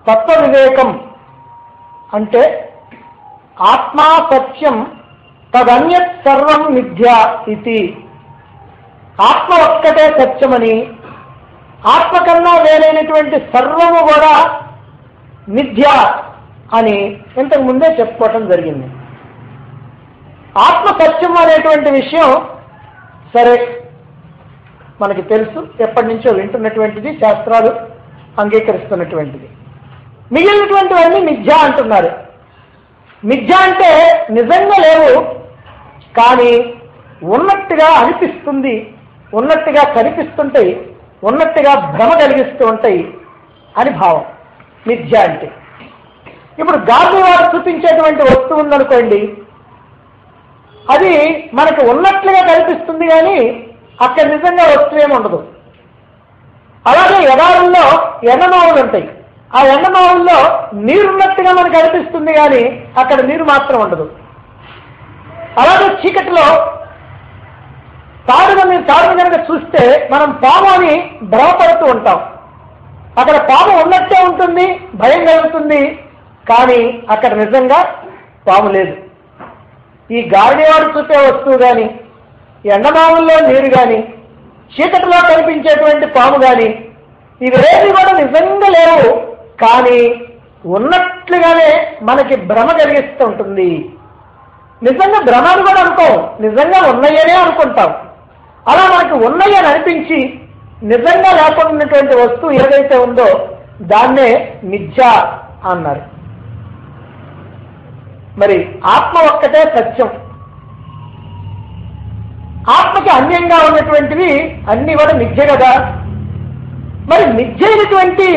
తత్వ వివేకం అంటే ఆత్మా సత్యం తదన్యత్ సర్వం మిథ్య ఇది ఆత్మ ఒక్కటే సత్యమని ఆత్మ కన్నా వేరైనటువంటి సర్వము కూడా మిథ్య అని ఇంతకు ముందే చెప్పుకోవటం జరిగింది ఆత్మ సత్యం అనేటువంటి విషయం సరే మనకి తెలుసు ఎప్పటి నుంచో వింటున్నటువంటిది శాస్త్రాలు అంగీకరిస్తున్నటువంటిది మిగిలినటువంటివన్నీ మిథ్య అంటున్నారు మిథ్య అంటే నిజంగా లేవు కానీ ఉన్నట్టుగా అనిపిస్తుంది ఉన్నట్టుగా కనిపిస్తుంటాయి ఉన్నట్టుగా భ్రమ కలిగిస్తూ ఉంటాయి అని భావం మిథ్య అంటే ఇప్పుడు గాంధీ వారు చూపించేటువంటి వస్తువు ఉందనుకోండి అది మనకు ఉన్నట్లుగా కనిపిస్తుంది కానీ అక్కడ నిజంగా వస్తువు ఏమి ఉండదు అలాగే ఎడారుల్లో ఎండనోవులు ఉంటాయి ఆ ఎండనోవుల్లో నీరున్నట్టుగా మనకు అనిపిస్తుంది కానీ అక్కడ నీరు మాత్రం ఉండదు అలాగే చీకటిలో తాడుగా మీరు తాడును కనుక చూస్తే మనం పాము అని భ్రమపడుతూ ఉంటాం అక్కడ పాము ఉన్నట్టే ఉంటుంది భయం కలుగుతుంది కానీ అక్కడ నిజంగా పాము లేదు ఈ గాడివాడు చూసే వస్తువు కానీ ఎండమావుల్లో నీరు కానీ చీకటిలో కనిపించేటువంటి పాము కానీ ఇవేవి కూడా నిజంగా లేవు కానీ ఉన్నట్లుగానే మనకి భ్రమ కలిగిస్తూ ఉంటుంది నిజంగా భ్రమను కూడా అనుకోం నిజంగా ఉన్నాయనే అనుకుంటాం అలా మనకి ఉన్నాయని అనిపించి నిజంగా లేకుండా ఉన్నటువంటి వస్తువు ఏదైతే ఉందో దాన్నే మిథ్య అన్నారు మరి ఆత్మ ఒక్కటే సత్యం ఆత్మకి అన్యంగా ఉన్నటువంటివి అన్ని కూడా మిథ్య కదా మరి మిథ్య అయినటువంటి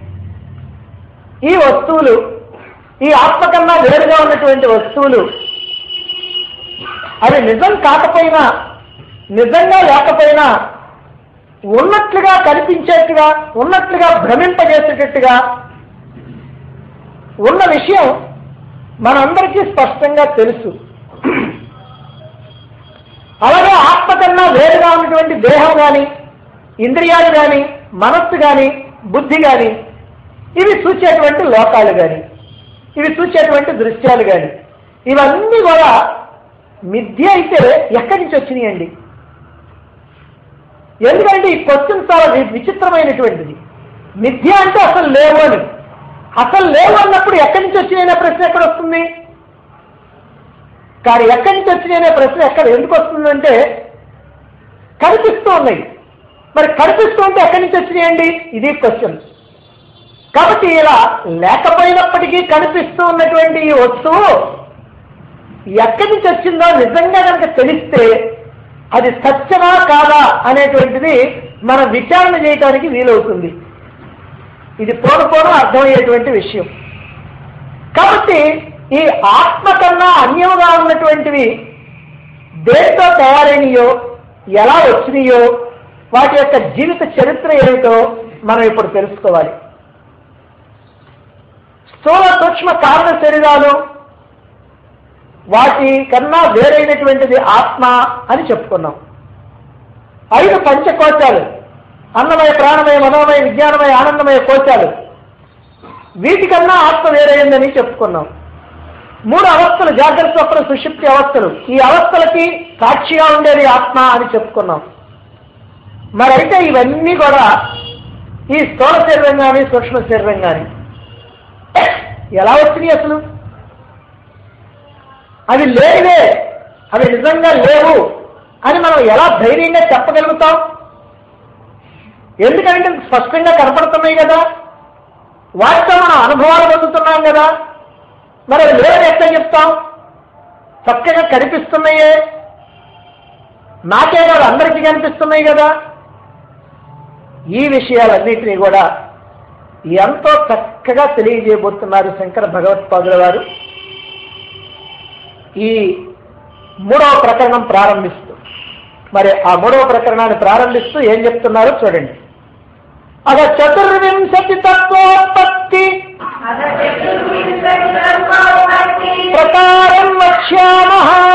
ఈ వస్తువులు ఈ ఆత్మ కన్నా వేరుగా ఉన్నటువంటి వస్తువులు అవి నిజం కాకపోయినా నిజంగా లేకపోయినా ఉన్నట్లుగా కనిపించేట్టుగా ఉన్నట్లుగా భ్రమింపజేసేటట్టుగా ఉన్న విషయం మనందరికీ స్పష్టంగా తెలుసు అలాగే ఆత్మ కన్నా వేరుగా ఉన్నటువంటి దేహం కానీ ఇంద్రియాలు కానీ మనస్సు కానీ బుద్ధి కానీ ఇవి చూచేటువంటి లోకాలు కానీ ఇవి చూచేటువంటి దృశ్యాలు కానీ ఇవన్నీ కూడా మిథ్య అయితే ఎక్కడి నుంచి వచ్చినాయండి ఎందుకంటే ఈ క్వశ్చన్ చాలా వి- విచిత్రమైనటువంటిది మిథ్య అంటే అసలు లేవు అని అసలు లేవు అన్నప్పుడు ఎక్కడి నుంచి వచ్చినాయనే ప్రశ్న ఎక్కడ వస్తుంది కానీ ఎక్కడి నుంచి వచ్చినాయనే ప్రశ్న ఎక్కడ ఎందుకు వస్తుందంటే కనిపిస్తూ ఉన్నాయి మరి కనిపిస్తూ ఉంటే ఎక్కడి నుంచి వచ్చినాయండి ఇది క్వశ్చన్ కాబట్టి ఇలా లేకపోయినప్పటికీ కనిపిస్తూ ఉన్నటువంటి ఈ వస్తువు ఎక్కడి నుంచి వచ్చిందో నిజంగా కనుక తెలిస్తే అది సత్యమా కాదా అనేటువంటిది మనం విచారణ చేయడానికి వీలవుతుంది ఇది పోను పోను అర్థమయ్యేటువంటి విషయం కాబట్టి ఈ ఆత్మ కన్నా అన్యముగా ఉన్నటువంటివి దేంతో తయారైనయో ఎలా వచ్చినాయో వాటి యొక్క జీవిత చరిత్ర ఏమిటో మనం ఇప్పుడు తెలుసుకోవాలి స్థూల సూక్ష్మ కారణ శరీరాలు వాటి కన్నా వేరైనటువంటిది ఆత్మ అని చెప్పుకున్నాం ఐదు పంచకోశాలు అన్నమయ ప్రాణమయ మనోమయ విజ్ఞానమయ ఆనందమయ కోశాలు వీటికన్నా ఆత్మ వేరైందని చెప్పుకున్నాం మూడు అవస్థలు జాగ్రత్త స్వప్న సుషుప్తి అవస్థలు ఈ అవస్థలకి సాక్షిగా ఉండేది ఆత్మ అని చెప్పుకున్నాం మరి అయితే ఇవన్నీ కూడా ఈ స్థూల శరీరం కానీ సూక్ష్మ శరీరం కానీ ఎలా వచ్చినాయి అసలు అవి లేవే అవి నిజంగా లేవు అని మనం ఎలా ధైర్యంగా చెప్పగలుగుతాం ఎందుకంటే స్పష్టంగా కనపడుతున్నాయి కదా వాటితో మనం అనుభవాలు పొందుతున్నాం కదా మరి అవి లేవని ఎట్లా చెప్తాం చక్కగా కనిపిస్తున్నాయే నాకే కాదు అందరికీ కనిపిస్తున్నాయి కదా ఈ విషయాలన్నింటినీ కూడా ఎంతో చక్కగా తెలియజేయబోతున్నారు శంకర భగవత్పాదుల వారు ఈ మూడవ ప్రకరణం ప్రారంభిస్తూ మరి ఆ మూడవ ప్రకరణాన్ని ప్రారంభిస్తూ ఏం చెప్తున్నారో చూడండి అద చతుర్వింశతి తత్వోత్పత్తి ప్రకారం వక్ష్యామ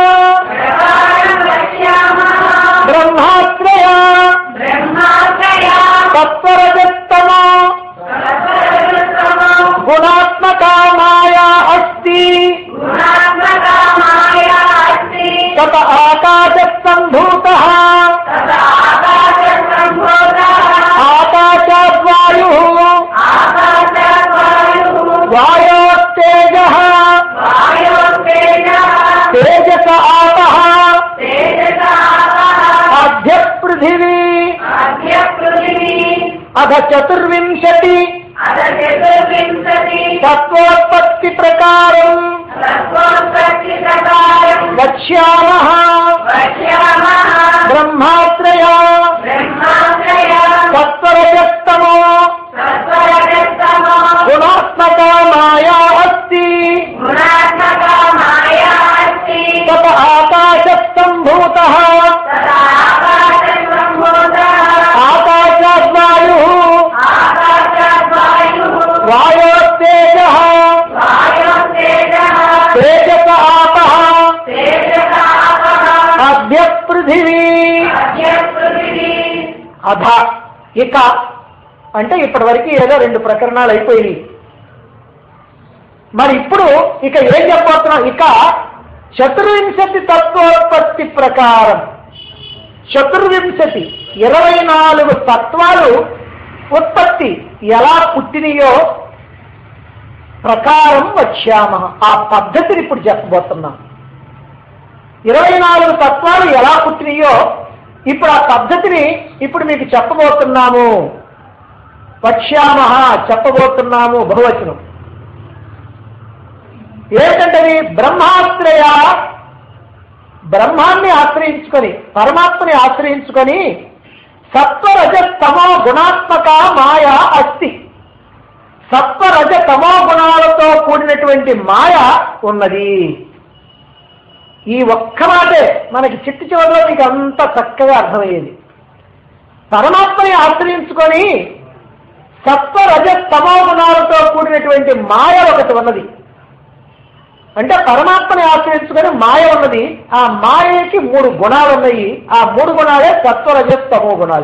బ్రహ్మాశ్రయ తత్వరజత్తమ గుణ అధ చతుర్వింశతి అద చతుర్వింశతి తత్వోత్పత్తి ప్రకారం తత్వోత్పత్తి ప్రకారం వక్ష్యామ పశ్యామః బ్రహ్మాత్రయ బ్రహ్మాత్రయ తత్వరజస్తమో తత్వరజస్తమో గుణాత్మక మాయా అస్తి గుణాత్మక మాయా అస్తి తత ఆకాశ సంభూత తదా ఆకాశం సంభూతః ఆకాశాద్వాయు ఆకాశాద్వాయుః వాయోత్తేజ వాయోత్తేజః తేజస ఆప తేజసాపః అభ్య పృథివీ అద్యపృథివీ అధ ఇక అంటే ఇప్పటి వరకు ఏదో రెండు ప్రకరణాలు అయిపోయినాయి మరి ఇప్పుడు ఇక ఏం చెప్పబోతున్నాం ఇక చతుర్వింశతి తత్వోత్పత్తి ప్రకారం చతుర్వింశతి ఇరవై నాలుగు తత్వాలు ఉత్పత్తి ఎలా పుట్టినయో ప్రకారం వచ్చామ ఆ పద్ధతిని ఇప్పుడు చెప్పబోతున్నాం ఇరవై నాలుగు తత్వాలు ఎలా పుట్టినయో ఇప్పుడు ఆ పద్ధతిని ఇప్పుడు మీకు చెప్పబోతున్నాము వక్ష్యామ చెప్పబోతున్నాము బహువచనం ఏంటంటే బ్రహ్మాశ్రయ బ్రహ్మాన్ని ఆశ్రయించుకొని పరమాత్మని ఆశ్రయించుకొని సత్వరజ తమో గుణాత్మక మాయ అస్తి సత్వరజ తమో గుణాలతో కూడినటువంటి మాయ ఉన్నది ఈ ఒక్క మాటే మనకి చిట్టు చివరిలో మీకు అంత చక్కగా అర్థమయ్యేది పరమాత్మని ఆశ్రయించుకొని సత్వరజ తమో గుణాలతో కూడినటువంటి మాయ ఒకటి ఉన్నది అంటే పరమాత్మని ఆశ్రయించుకొని మాయ ఉన్నది ఆ మాయకి మూడు గుణాలు ఉన్నాయి ఆ మూడు గుణాలే సత్వరజ తమో గుణాలు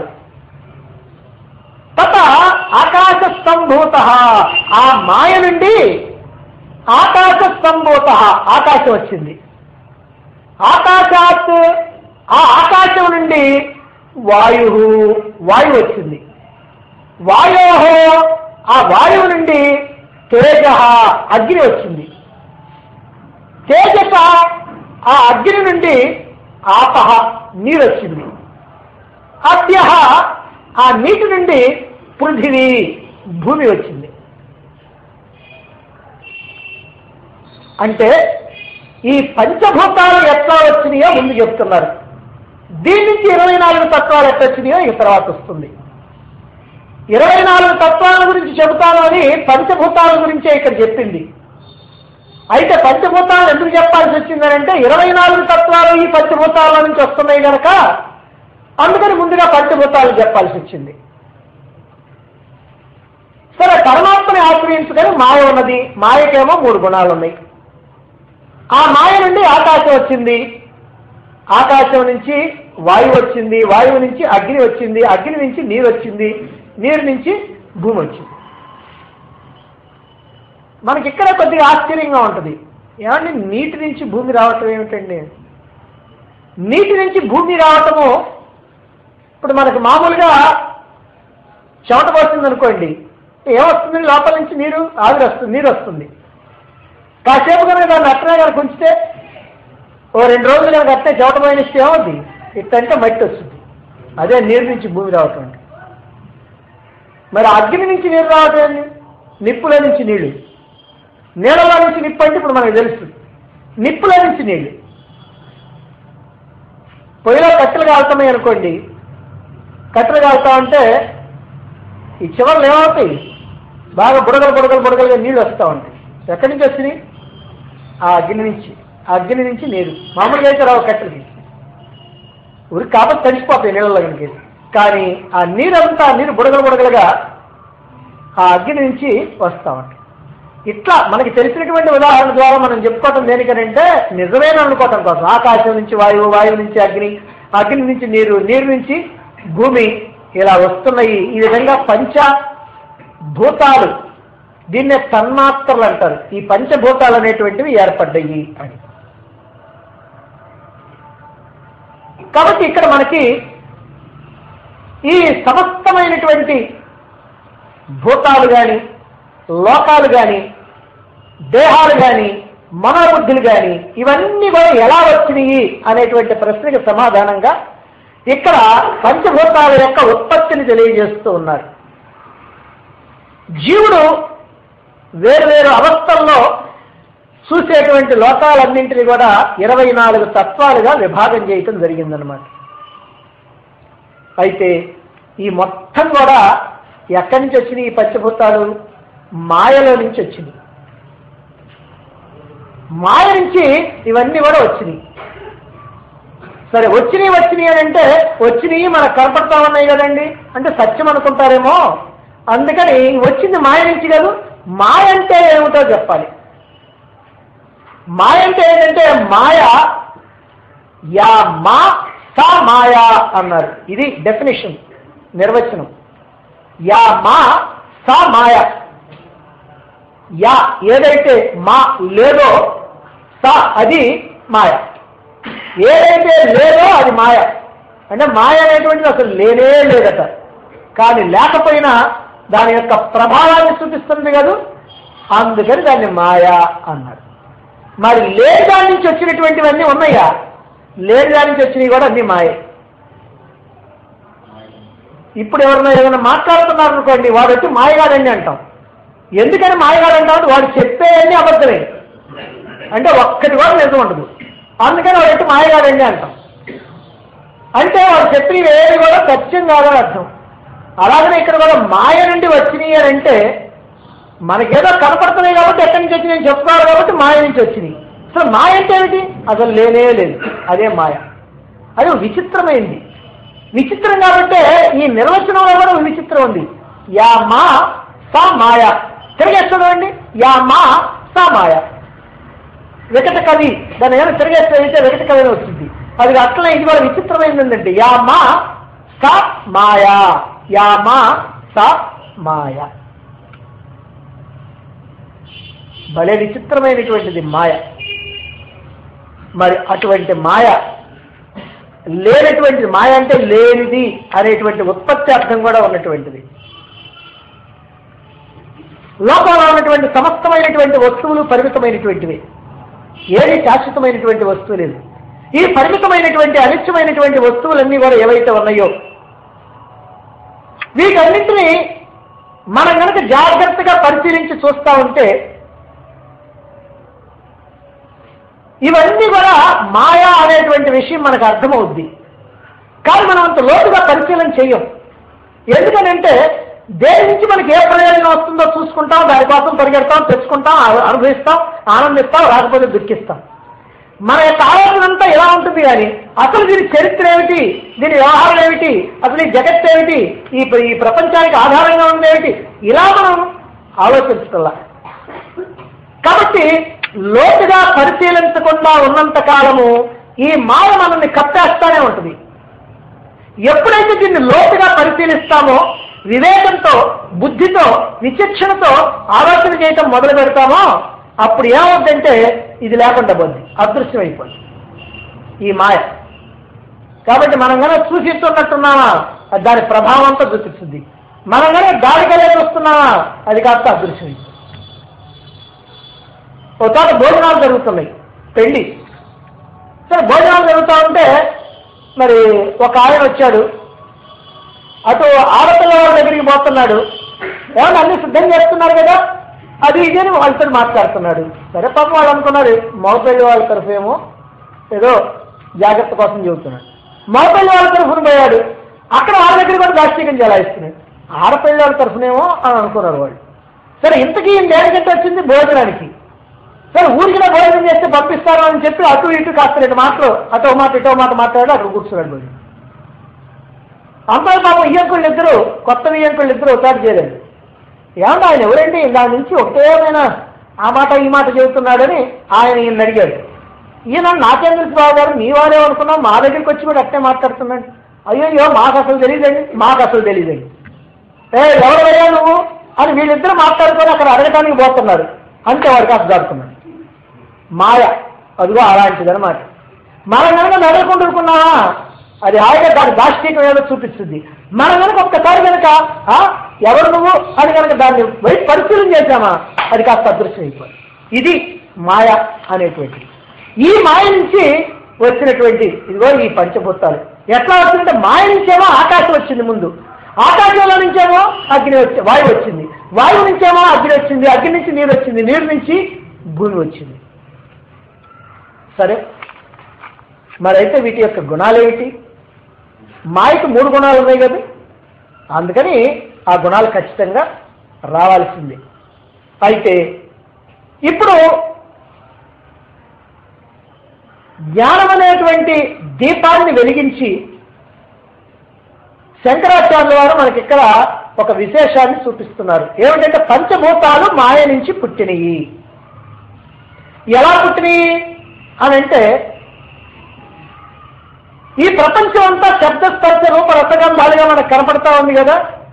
తత ఆకాశ సంభూత ఆ మాయ నుండి ఆకాశ సంభూత ఆకాశం వచ్చింది ఆకాశాత్ ఆ ఆకాశం నుండి వాయు వాయువు వచ్చింది వాయో ఆ వాయువు నుండి తేజ అగ్ని వచ్చింది తేజస ఆ అగ్ని నుండి ఆపహ నీరు వచ్చింది అద్య ఆ నీటి నుండి పృథివీ భూమి వచ్చింది అంటే ఈ పంచభూతాలు ఎట్లా వచ్చినాయో ముందు చెప్తున్నారు దీని నుంచి ఇరవై నాలుగు తత్వాలు ఎట్లా వచ్చినాయో ఈ తర్వాత వస్తుంది ఇరవై నాలుగు తత్వాల గురించి చెబుతాను అని పంచభూతాల గురించే ఇక్కడ చెప్పింది అయితే పంచభూతాలు ఎందుకు చెప్పాల్సి వచ్చిందనంటే ఇరవై నాలుగు తత్వాలు ఈ పంచభూతాల నుంచి వస్తున్నాయి కనుక అందుకని ముందుగా పంచభూతాలు చెప్పాల్సి వచ్చింది సరే పరమాత్మని ఆశ్రయించుకొని మాయ ఉన్నది మాయకేమో మూడు గుణాలు ఉన్నాయి ఆ మాయ నుండి ఆకాశం వచ్చింది ఆకాశం నుంచి వాయువు వచ్చింది వాయువు నుంచి అగ్ని వచ్చింది అగ్ని నుంచి నీరు వచ్చింది నీరు నుంచి భూమి వచ్చింది మనకి ఇక్కడ కొద్దిగా ఆశ్చర్యంగా ఉంటుంది ఏమండి నీటి నుంచి భూమి రావటం ఏమిటండి నీటి నుంచి భూమి రావటము ఇప్పుడు మనకు మామూలుగా చెమట పోస్తుంది అనుకోండి ఏమొస్తుంది లోపల నుంచి నీరు ఆవిరి వస్తుంది నీరు వస్తుంది కాసేపు కనుక దాన్ని అట్టనే కనుక ఉంచితే ఓ రెండు రోజులు కనుక అట్టే చెమట పోయినిస్తే ఏమవుద్ది ఇట్టంటే మట్టి వస్తుంది అదే నీరు నుంచి భూమి రావటం అంటే మరి అగ్ని నుంచి నీరు రావటం ఏంది నిప్పుల నుంచి నీళ్లు నీళ్ళలో నుంచి నిప్పు అంటే ఇప్పుడు మనకు తెలుసు నిప్పుల నుంచి నీళ్లు పొయ్యిలో కట్టెలు కాలుతున్నాయి అనుకోండి కట్టెలు కాలుతా ఉంటే ఈ చివరలు ఏమవుతాయి బాగా బుడగలు బుడగలు బుడగలుగా నీళ్ళు వస్తూ ఉంటాయి ఎక్కడి నుంచి వచ్చినాయి ఆ అగ్ని నుంచి ఆ అగ్ని నుంచి నీరు మామూలుగా అయితే రావు కట్టెలకి ఊరికి కాబట్టి తడిసిపోతాయి నీళ్ళలో కనుక కానీ ఆ నీరంతా నీరు బుడగలు బుడగలుగా ఆ అగ్ని నుంచి వస్తూ ఉంటాయి ఇట్లా మనకి తెలిసినటువంటి ఉదాహరణ ద్వారా మనం చెప్పుకోవటం దేనికనంటే నిజమైన అనుకోవటం కోసం ఆకాశం నుంచి వాయువు వాయువు నుంచి అగ్ని అగ్ని నుంచి నీరు నీరు నుంచి భూమి ఇలా వస్తున్నాయి ఈ విధంగా పంచ భూతాలు దీన్నే తన్మాత్రలు అంటారు ఈ పంచభూతాలు అనేటువంటివి ఏర్పడ్డాయి అని కాబట్టి ఇక్కడ మనకి ఈ సమస్తమైనటువంటి భూతాలు కానీ లోకాలు కానీ దేహాలు కానీ మనోబుద్ధులు కానీ ఇవన్నీ కూడా ఎలా వచ్చినాయి అనేటువంటి ప్రశ్నకి సమాధానంగా ఇక్కడ పంచభూతాల యొక్క ఉత్పత్తిని తెలియజేస్తూ ఉన్నారు జీవుడు వేరువేరు అవస్థల్లో చూసేటువంటి లోకాలన్నింటినీ కూడా ఇరవై నాలుగు తత్వాలుగా విభాగం చేయటం జరిగిందనమాట అయితే ఈ మొత్తం కూడా ఎక్కడి నుంచి వచ్చినాయి ఈ పంచభూతాలు మాయలో నుంచి వచ్చింది మాయ నుంచి ఇవన్నీ కూడా వచ్చినాయి సరే వచ్చినాయి వచ్చినాయి అని అంటే వచ్చినాయి మనకు కనపడతా ఉన్నాయి కదండి అంటే సత్యం అనుకుంటారేమో అందుకని వచ్చింది మాయ నుంచి కాదు మాయ అంటే ఏమిటో చెప్పాలి మాయ అంటే ఏంటంటే మాయ యా మా సా మాయా అన్నారు ఇది డెఫినేషన్ నిర్వచనం యా మా సా మాయ యా ఏదైతే మా లేదో సా అది మాయ ఏదైతే లేదో అది మాయ అంటే మాయ అనేటువంటిది అసలు లేనే లేదట కానీ లేకపోయినా దాని యొక్క ప్రభావాన్ని చూపిస్తుంది కదా అందుకని దాన్ని మాయ అన్నారు మరి లేని దాని నుంచి వచ్చినటువంటివన్నీ ఉన్నాయా లేని దాని నుంచి వచ్చినవి కూడా అన్ని మాయే ఇప్పుడు ఎవరన్నా ఏదైనా మాట్లాడుతున్నారు అనుకోండి వాడు వచ్చి మాయగాడండి అంటాం ఎందుకని మాయగాడు అంటాం వాడు చెప్పేవన్నీ అబద్ధమే అంటే ఒక్కటి కూడా నిజం ఉండదు అందుకని వాడు వచ్చి మాయగాడండి అంటాం అంటే వాడు చెప్పినవి ఏవి కూడా సత్యం కాదని అర్థం అలాగనే ఇక్కడ కూడా మాయ నుండి వచ్చినాయి అని అంటే మనకేదో కనపడుతున్నాయి కాబట్టి ఎక్కడి నుంచి వచ్చి నేను చెప్తున్నాను కాబట్టి మాయ నుంచి వచ్చినాయి అసలు మాయ అంటే ఏమిటి అసలు లేనే లేదు అదే మాయ అది విచిత్రమైంది విచిత్రం కాబట్టి ఈ నిర్వచనంలో కూడా ఒక విచిత్రం ఉంది యా మా సా మాయ తిరిగేస్తుందండి యా మా సా మాయ వికట కవి దాని ఏమైనా తిరిగేస్తే అయితే వికట కవి అని వచ్చింది అది అట్లా ఇది కూడా విచిత్రమైంది ఏంటంటే యా మా స మాయా యా మా స మాయ భలే విచిత్రమైనటువంటిది మాయ మరి అటువంటి మాయ లేనటువంటి మాయ అంటే లేనిది అనేటువంటి ఉత్పత్తి అర్థం కూడా ఉన్నటువంటిది లోకంలో ఉన్నటువంటి సమస్తమైనటువంటి వస్తువులు పరిమితమైనటువంటివి ఏది శాశ్వతమైనటువంటి వస్తువు లేదు ఈ పరిమితమైనటువంటి అనిత్యమైనటువంటి వస్తువులన్నీ కూడా ఏవైతే ఉన్నాయో వీటన్నింటినీ మనం కనుక జాగ్రత్తగా పరిశీలించి చూస్తా ఉంటే ఇవన్నీ కూడా మాయా అనేటువంటి విషయం మనకు అర్థమవుద్ది కానీ మనం అంత లోతుగా పరిశీలన చెయ్యం ఎందుకనంటే దేని నుంచి మనకి ఏ ప్రయోజనం వస్తుందో చూసుకుంటాం దానికోసం పరిగెడతాం తెచ్చుకుంటాం అ- అనుభవిస్తాం ఆనందిస్తాం రాకపోతే దుఃఖిస్తాం మన యొక్క ఆలోచన అంతా ఎలా ఉంటుంది కానీ అసలు దీని చరిత్ర ఏమిటి దీని వ్యవహారం ఏమిటి అసలు ఈ జగత్ ఏమిటి ఈ ప్ర- ఈ ప్రపంచానికి ఆధారంగా ఉంది ఏమిటి ఇలా మనం ఆలోచించగల కాబట్టి లోతుగా పరిశీలించకుండా ఉన్నంత కాలము ఈ మాయ మనల్ని కప్పేస్తానే ఉంటుంది ఎప్పుడైతే దీన్ని లోతుగా పరిశీలిస్తామో వివేకంతో బుద్ధితో విచక్షణతో ఆలోచన చేయటం మొదలు పెడతామో అప్పుడు ఏమవుద్దంటే ఇది లేకుండా పోద్ది అదృశ్యం అయిపోద్ది ఈ మాయ కాబట్టి మనం కనుక చూసిస్తున్నట్టున్నామా అది దాని ప్రభావం అంతా చూపిస్తుంది మనం కనుక దాడికెళ్ళే చూస్తున్నామా అది కాస్త అదృశ్యం అయిపోతుంది ఒక చోట భోజనాలు జరుగుతున్నాయి పెళ్లి సరే భోజనాలు జరుగుతూ ఉంటే మరి ఒక ఆయన వచ్చాడు అటు ఆడపిల్ల వాళ్ళ దగ్గరికి పోతున్నాడు ఏమన్నా అన్ని సిద్ధం చేస్తున్నారు కదా అది ఇది అని వాళ్ళతో మాట్లాడుతున్నాడు సరే పాపం వాళ్ళు అనుకున్నారు మగపల్లి వాళ్ళ తరఫు ఏమో ఏదో జాగ్రత్త కోసం చెబుతున్నాడు మగపల్లి వాళ్ళ తరఫున పోయాడు అక్కడ వాళ్ళ దగ్గర కూడా దాష్టీకం చెలాయిస్తున్నాడు ఆడపల్లి వాళ్ళ తరఫునేమో అని అనుకున్నారు వాళ్ళు సరే ఇంతకీ ఈయన దేనికంటే వచ్చింది భోజనానికి సరే ఊరికి భోజనం చేస్తే పంపిస్తారు అని చెప్పి అటు ఇటు కాస్త రెండు మాటలు అటో మాట ఇటో మాట మాట్లాడి అక్కడ కూర్చున్నాడు భోజనం అమ్మాయి పాపం ఇయ్యంకుళ్ళు ఇద్దరు కొత్త ఇయ్యంకుళ్ళు ఇద్దరు ఒకసారి చేరారు ఏమన్నా ఆయన ఎవరండి దాని నుంచి ఒకటేమైనా ఆ మాట ఈ మాట చెబుతున్నాడని ఆయన ఈయన అడిగాడు ఈయన నాకేం తెలుసు బాబు గారు మీ వారే అనుకున్నాం మా దగ్గరికి వచ్చి కూడా అట్టే మాట్లాడుతున్నాడు అయ్యో మాకు అసలు తెలియదండి మాకు అసలు తెలియదండి ఏ ఎవరు అయ్యా నువ్వు అని వీళ్ళిద్దరు మాట్లాడుకొని అక్కడ అడగటానికి పోతున్నారు అంతే వాడికి అసలు దాడుతున్నాడు మాయ అదిగో అలాంటిది అనమాట మనం కనుక నడకుంటున్నావా అది హాయిగా దాని దాష్టీకం ఏదో చూపిస్తుంది మనం కనుక ఒక్కసారి కనుక ఆ, ఎవరు నువ్వు అని కనుక దాన్ని వైపు పరిశీలన చేశామా అది కాస్త అదృశ్యం అయిపోయింది ఇది మాయ అనేటువంటిది ఈ మాయ నుంచి వచ్చినటువంటి ఇదిగో ఈ పంచభూతాలు ఎట్లా వచ్చిందంటే మాయ నుంచేమో ఆకాశం వచ్చింది ముందు ఆకాశంలో నుంచేమో అగ్ని వచ్చి వాయువు వచ్చింది వాయువు నుంచేమో అగ్ని వచ్చింది అగ్ని నుంచి నీరు వచ్చింది నీరు నుంచి భూమి వచ్చింది సరే మరైతే వీటి యొక్క గుణాలు ఏమిటి మాయకు మూడు గుణాలు ఉన్నాయి కదా అందుకని ఆ గుణాలు ఖచ్చితంగా రావాల్సిందే అయితే ఇప్పుడు జ్ఞానం అనేటువంటి దీపాన్ని వెలిగించి శంకరాచార్యుల వారు మనకి ఇక్కడ ఒక విశేషాన్ని చూపిస్తున్నారు ఏమిటంటే పంచభూతాలు మాయ నుంచి పుట్టినయి ఎలా పుట్టినయి అని అంటే ఈ ప్రపంచం అంతా శబ్ద స్పర్శ రూప రసగంధాలుగా మనకు కనపడతా ఉంది కదా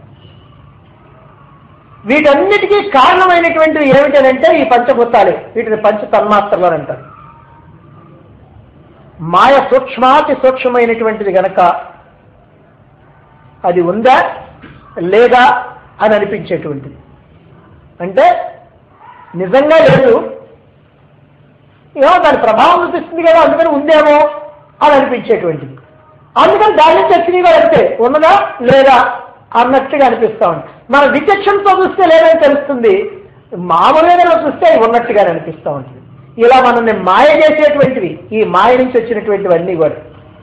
వీటన్నిటికీ కారణమైనటువంటివి ఏమిటనంటే ఈ పంచభూతాలే వీటిని పంచ తన్మాత్రలు అని అంటారు మాయ సూక్ష్మాతి సూక్ష్మమైనటువంటిది గనక అది ఉందా లేదా అని అనిపించేటువంటిది అంటే నిజంగా లేదు ఏమో దాని ప్రభావం చూపిస్తుంది కదా అందుకని ఉందేమో అని అనిపించేటువంటిది అందుకని దాని నుంచి వచ్చినవి కూడా అంతే ఉన్నదా లేదా అన్నట్టుగా అనిపిస్తా ఉంది మన విచక్షణతో చూస్తే లేదని తెలుస్తుంది మామూలుగా చూస్తే అవి ఉన్నట్టుగానే అనిపిస్తూ ఉంటుంది ఇలా మనల్ని మాయ చేసేటువంటివి ఈ మాయ నుంచి వచ్చినటువంటివన్నీ కూడా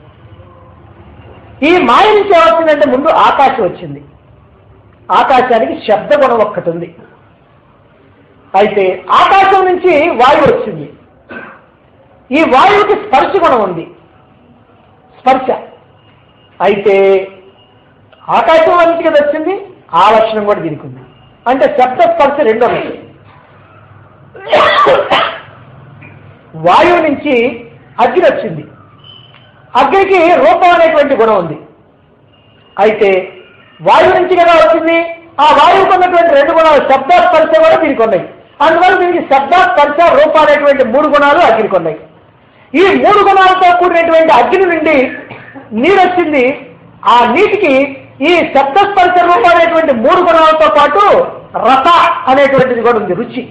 ఈ మాయ నుంచి ఏమొచ్చిందంటే ముందు ఆకాశం వచ్చింది ఆకాశానికి శబ్ద గుణం ఒక్కటి ఉంది అయితే ఆకాశం నుంచి వాయువు వచ్చింది ఈ వాయువుకి స్పర్శ గుణం ఉంది స్పర్శ అయితే ఆకాశం నుంచి కదా వచ్చింది ఆ లక్షణం కూడా దీనికి ఉంది అంటే శబ్ద స్పర్శ రెండు ఉన్నాయి వాయువు నుంచి అగ్ని వచ్చింది అగ్నికి రూపం అనేటువంటి గుణం ఉంది అయితే వాయువు నుంచి కదా వచ్చింది ఆ వాయువుకు ఉన్నటువంటి రెండు గుణాలు శబ్ద స్పర్శ కూడా దీనికి ఉన్నాయి అందువల్ల దీనికి శబ్ద స్పర్శ రూప అనేటువంటి మూడు గుణాలు అగ్నికి ఉన్నాయి ఈ మూడు గుణాలతో కూడినటువంటి అగ్ని నుండి నీరు వచ్చింది ఆ నీటికి ఈ శబ్ద స్పర్శ రూప అనేటువంటి మూడు గుణాలతో పాటు రస అనేటువంటిది కూడా ఉంది రుచి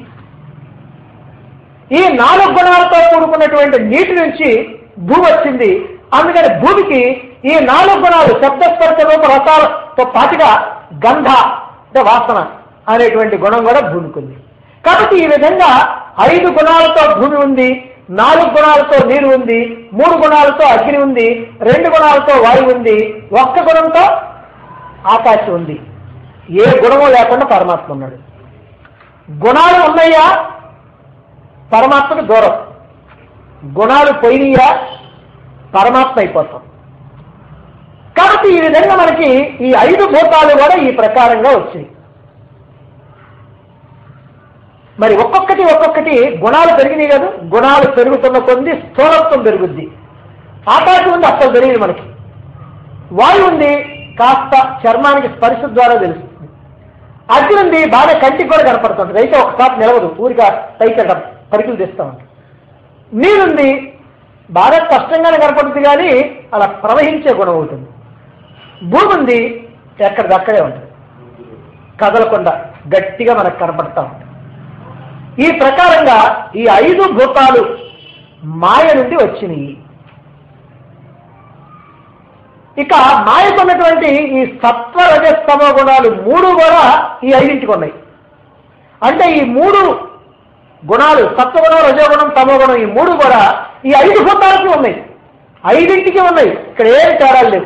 ఈ నాలుగు గుణాలతో కూడుకున్నటువంటి నీటి నుంచి భూమి వచ్చింది అందుకని భూమికి ఈ నాలుగు గుణాలు శబ్ద స్పర్శ రూప రసాలతో పాటుగా గంధ అంటే వాసన అనేటువంటి గుణం కూడా భూమికి ఉంది కాబట్టి ఈ విధంగా ఐదు గుణాలతో భూమి ఉంది నాలుగు గుణాలతో నీరు ఉంది మూడు గుణాలతో అగ్ని ఉంది రెండు గుణాలతో వాయువు ఉంది ఒక్క గుణంతో ఆకాశం ఉంది ఏ గుణము లేకుండా పరమాత్మ ఉన్నాడు గుణాలు ఉన్నాయా పరమాత్మకు దూరం గుణాలు పోయినయా పరమాత్మ అయిపోతాం కాబట్టి ఈ విధంగా మనకి ఈ ఐదు భూతాలు కూడా ఈ ప్రకారంగా వచ్చాయి మరి ఒక్కొక్కటి ఒక్కొక్కటి గుణాలు పెరిగినాయి కదా గుణాలు పెరుగుతున్న కొద్ది స్థూలత్వం పెరుగుద్ది ఆకాశం ఉంది అసలు తెలియదు మనకి వాయువు ఉంది కాస్త చర్మానికి స్పర్శ ద్వారా తెలుస్తుంది అగ్ని ఉంది బాగా కంటికి కూడా కనపడుతుంది అయితే ఒకసారి నిలవదు ఊరిక పైకి పరికలు తెస్తా ఉంటుంది నీరుంది బాగా కష్టంగానే కనపడుతుంది కానీ అలా ప్రవహించే గుణం ఉంటుంది భూమి ఉంది ఎక్కడిదక్కడే ఉంటుంది కదలకుండా గట్టిగా మనకు కనపడతా ఉంటుంది ఈ ప్రకారంగా ఈ ఐదు భూతాలు మాయ నుండి వచ్చినాయి ఇక మాయకున్నటువంటి ఈ సత్వ రజస్తమ గుణాలు మూడు కూడా ఈ ఐదింటికి ఉన్నాయి అంటే ఈ మూడు గుణాలు సత్వగుణం రజోగుణం తమోగుణం ఈ మూడు కూడా ఈ ఐదు భూతాలకి ఉన్నాయి ఐదింటికి ఉన్నాయి ఇక్కడ ఏం తేడాలు లేవు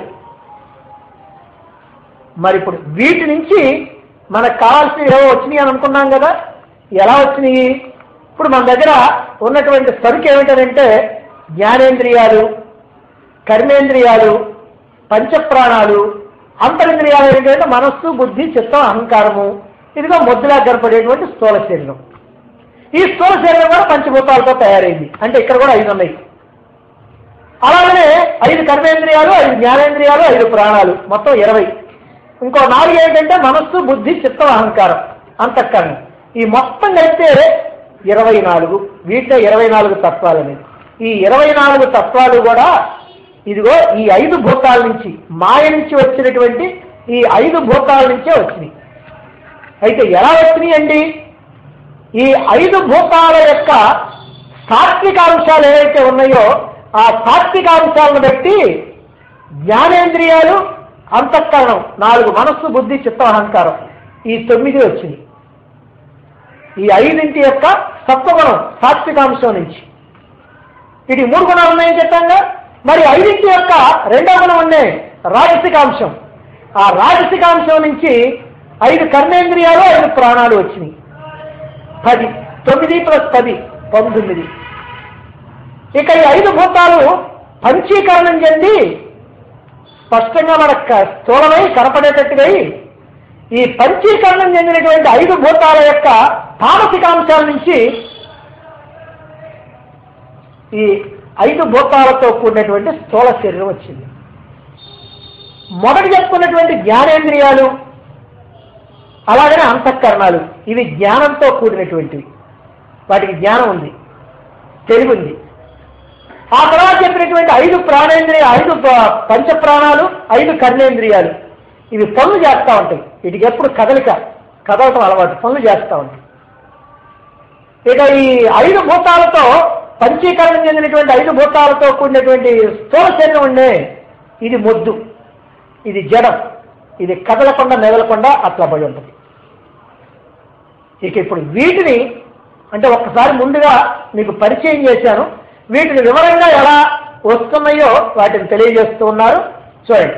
మరి ఇప్పుడు వీటి నుంచి మనకు కావాల్సినవి ఏవో వచ్చినాయి అని అనుకున్నాం కదా ఎలా వచ్చినాయి ఇప్పుడు మన దగ్గర ఉన్నటువంటి సరుకు ఏమిటంటే జ్ఞానేంద్రియాలు కర్మేంద్రియాలు పంచప్రాణాలు అంతరింద్రియాలు ఏంటంటే మనస్సు బుద్ధి చిత్తం అహంకారము ఇదిగో ముద్దులా గడపడేటువంటి స్థూల శరీరం ఈ స్థూల శరీరం కూడా పంచభూతాలతో తయారైంది అంటే ఇక్కడ కూడా ఐదు ఉన్నాయి అలాగనే ఐదు కర్మేంద్రియాలు ఐదు జ్ఞానేంద్రియాలు ఐదు ప్రాణాలు మొత్తం ఇరవై ఇంకో నాలుగు ఏంటంటే మనస్సు బుద్ధి చిత్తం అహంకారం అంతఃకరణం ఈ మొత్తం కలిపితే ఇరవై నాలుగు వీటిలో ఇరవై నాలుగు తత్వాలు అనేది ఈ ఇరవై నాలుగు తత్వాలు కూడా ఇదిగో ఈ ఐదు భూతాల నుంచి మాయ నుంచి వచ్చినటువంటి ఈ ఐదు భూతాల నుంచే వచ్చినాయి అయితే ఎలా వచ్చినాయి అండి ఈ ఐదు భూతాల యొక్క సాత్వికాంశాలు ఏవైతే ఉన్నాయో ఆ సాత్వికాంశాలను బట్టి జ్ఞానేంద్రియాలు అంతఃకరణం నాలుగు మనస్సు బుద్ధి చిత్తం అహంకారం ఈ తొమ్మిది వచ్చింది ఈ ఐదింటి యొక్క సత్వగుణం సాత్వికాంశం నుంచి ఇటు మూడు గుణాలు ఉన్నాయని చెప్పాగా మరి ఐదింటి యొక్క రెండో గుణం ఉన్నాయి రాజసికాంశం ఆ రాజసికాంశం నుంచి ఐదు కర్మేంద్రియాలు ఐదు ప్రాణాలు వచ్చినాయి పది తొమ్మిది ప్లస్ పది పంతొమ్మిది ఇక ఈ ఐదు భూతాలు పంచీకరణం చెంది స్పష్టంగా మనకు క- స్థూలమై కనపడేటట్టుగా ఈ పంచీకరణం చెందినటువంటి ఐదు భూతాల యొక్క తామసికాంశాల నుంచి ఈ ఐదు భూతాలతో కూడినటువంటి స్థూల శరీరం వచ్చింది మొదటి చెప్పుకున్నటువంటి జ్ఞానేంద్రియాలు అలాగనే అంతఃకరణాలు ఇవి జ్ఞానంతో కూడినటువంటివి వాటికి జ్ఞానం ఉంది తెలివి ఉంది ఆ తర్వాత చెప్పినటువంటి ఐదు ప్రాణేంద్రియ ఐదు ప- పంచ ప్రాణాలు ఐదు కర్ణేంద్రియాలు ఇవి పనులు చేస్తూ ఉంటాయి వీటికి ఎప్పుడు కదలిక కదలటం అలవాటు పనులు చేస్తూ ఉంటాయి ఇక ఈ ఐదు భూతాలతో పంచీకరణం చెందినటువంటి ఐదు భూతాలతో కూడినటువంటి స్థూల శరీరం ఉండే ఇది మొద్దు ఇది జడం ఇది కదలకుండా మెదలకుండా అట్లా పడి ఉంటుంది ఇక ఇప్పుడు వీటిని అంటే ఒక్కసారి ముందుగా మీకు పరిచయం చేశాను వీటిని వివరంగా ఎలా వస్తున్నాయో వాటిని తెలియజేస్తూ ఉన్నారు చూడండి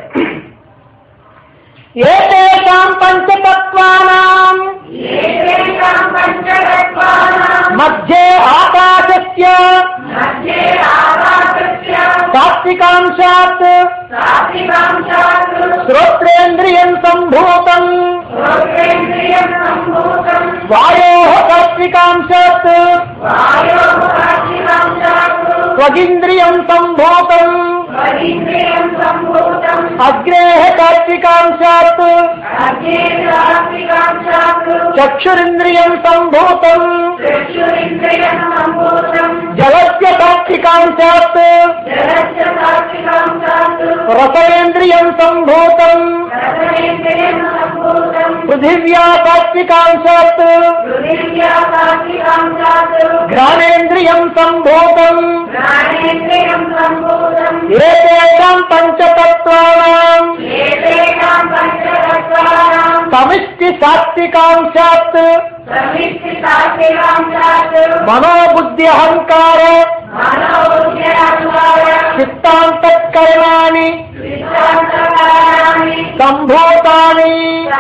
ఏతేషాం పంచతత్వానాం ఏకేషాం పంచతత్వానాం మధ్యే ఆకాశస్య మధ్యే ఆకాశస్య సాత్వికాంశాత్ సాత్వికాంశాత్ శ్రోత్రేంద్రియం సంభూతం శ్రోత్రేంద్రియం సంభూతం వాయో సాత్వికాంశాత్ వాయోః సాత్వికాంశాత్ స్వగింద్రియం సంభూతం స్వగింద్రియం సంభూతం అగ్నే సాత్వికాంశాత్ అగ్నే సాత్వికాంశాత్ చక్షురింద్రియం సంభూతం చక్షురింద్రియం సంభూతం జలస్య సాత్వికాంశాత్ జలస్య సాత్వికాంశాత్ రసేంద్రియం సంభూతం రసనేంద్రియం సంభూతం పృథివ్యా సాత్వికాంశాత్ పృథివ్యా సాత్వికాంశాత్ ఘ్రాణేంద్రియం సంభూతం జ్ఞానేంద్రియం సంభూతం ఏతేషాం పంచతత్వానాం ఏతేషాం పంచతత్వానాం సమిష్టి సాత్వికాంశాత్ సమిష్టి సాత్వికాంశాత్ మనోబుద్ధి అహంకార మనోబుద్ధ్యహంకార చిత్తాంతఃకరణాని సిద్ధాంతకారాణి సంభూతాని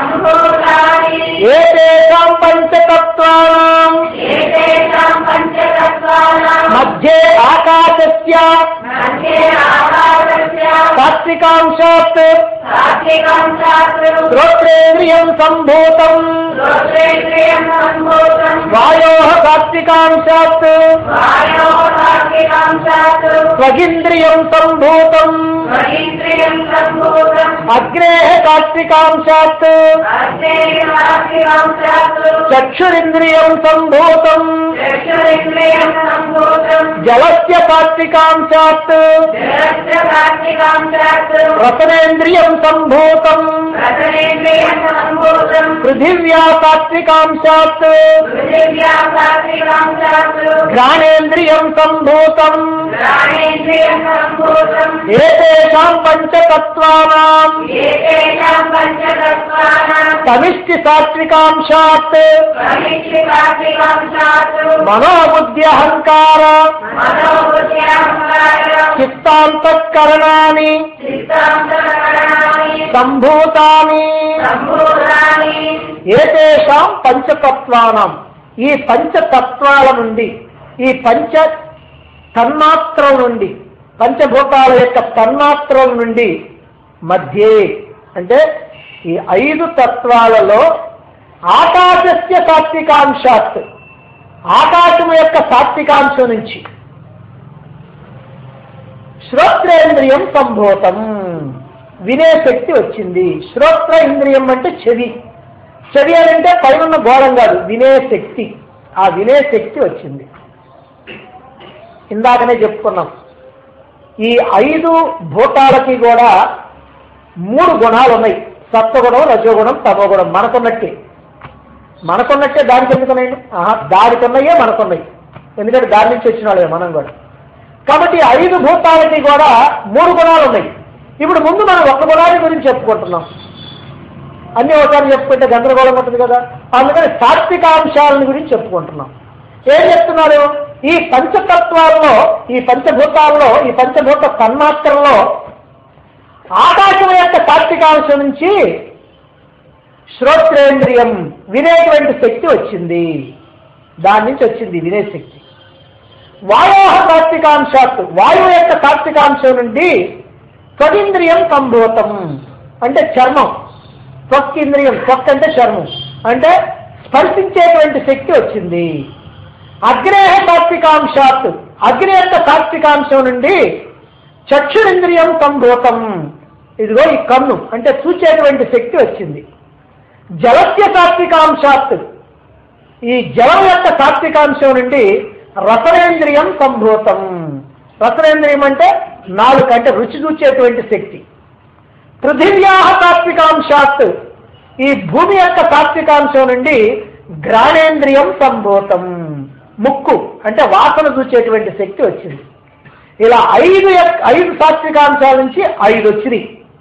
సంభూతాని ఏతేషాం పంచతత్వానాం ఏతేషాం పంచతత్వానాం మధ్యే ఆకాశస్య మధ్యే ఆకాశస్య సాత్వికాంశాత్ సాత్వికాంశాత్ శ్రోత్రేంద్రియం సంభూతం శ్రోత్రేంద్రియం సంభూతం వాయో సాత్వికాంశాత్ వాయోః సాత్వికాంశాత్ స్వగింద్రియం సంభూతం స్వగింద్రియం సంభూతం అగ్నే సాత్వికాంశాత్ అగ్నే సాత్వికాంశాత్ చక్షురింద్రియం సంభూతం చక్షురింద్రియం సంభూతం జలస్య సాత్వికాంశాత్ జలస్య సాత్వికాంశాత్ రసనేంద్రియం సంభూతం రసనేంద్రియం సంభూతం పృథివ్యా సాత్వికాంశాత్ పృథివ్యా సాత్వికాంశాత్ ఘ్రాణేంద్రియం సంభూతం జ్ఞానేంద్రియం సంభూతం ఏతేషాం పంచతత్వానాం ఏతేషాం పంచతత్వానాం సమిష్టి సాత్వికాంశాత్ సమిష్టి సాత్వికాంశాత్ మనోబుద్ధి అహంకార మనోబుద్ధ్యహంకార చిత్తాంతఃకరణాని సిద్ధాంతకరణాని సంభూతాని సంభూతాని ఏతేషాం పంచతత్వానం ఈ పంచతత్వాల నుండి ఈ పంచ తన్మాత్రల నుండి పంచభూతాల యొక్క తన్మాత్రల నుండి మధ్యే అంటే ఈ ఐదు తత్వాలలో ఆకాశస్య సాత్వికాంశాత్ ఆకాశం యొక్క సాత్వికాంశం నుంచి శ్రోత్రేంద్రియం సంభూతం వినే శక్తి వచ్చింది శ్రోత్ర ఇంద్రియం అంటే చెవి చెవి అని అంటే పైన ఘోరం కాదు వినే శక్తి ఆ వినే శక్తి వచ్చింది ఇందాకనే చెప్పుకున్నాం ఈ ఐదు భూతాలకి కూడా మూడు గుణాలు ఉన్నాయి సత్వగుణం రజోగుణం తమోగుణం మనకున్నట్టే మనకున్నట్టే దానికి ఎందుకున్నాయి ఆహా దానికి ఉన్నాయే మనకున్నాయి ఎందుకంటే దాని నుంచి వచ్చిన వాళ్ళే మనం కూడా కాబట్టి ఈ ఐదు భూతాలకి కూడా మూడు గుణాలు ఉన్నాయి ఇప్పుడు ముందు మనం ఒక్క గుణాన్ని గురించి చెప్పుకుంటున్నాం అన్ని ఒకసారి చెప్పుకుంటే గందరగోళం ఉంటుంది కదా అందుకని సాత్వికాంశాలను గురించి చెప్పుకుంటున్నాం ఏం చెప్తున్నారు ఈ పంచతత్వాల్లో ఈ పంచభూతాల్లో ఈ పంచభూత తన్మాత్రలో ఆకాశం యొక్క సాత్వికాంశం నుంచి శ్రోత్రేంద్రియం వినేటువంటి శక్తి వచ్చింది దాని నుంచి వచ్చింది వినే శక్తి వాయోహ సాత్వికాంశాత్ వాయువు యొక్క సాత్వికాంశం నుండి త్వగింద్రియం సంభూతం అంటే చర్మం త్వక్కింద్రియం త్వక్ అంటే చర్మం అంటే స్పర్శించేటువంటి శక్తి వచ్చింది అగ్నేహ సాత్వికాంశాత్ అగ్ని యొక్క సాత్వికాంశం నుండి చక్షురింద్రియం సంభూతం ఇదిగో ఈ కన్ను అంటే చూచేటువంటి శక్తి వచ్చింది జలస్య సాత్వికాంశాత్ ఈ జలం యొక్క సాత్వికాంశం నుండి రసనేంద్రియం సంభూతం రసనేంద్రియం అంటే నాలుగు అంటే రుచి చూచేటువంటి శక్తి పృథివ్యా సాత్వికాంశాత్ ఈ భూమి యొక్క సాత్వికాంశం నుండి గ్రాణేంద్రియం సంభూతం ముక్కు అంటే వాసన చూచేటువంటి శక్తి వచ్చింది ఇలా ఐదు యొక్క- ఐదు సాత్వికాంశాల నుంచి ఐదు వచ్చినాయి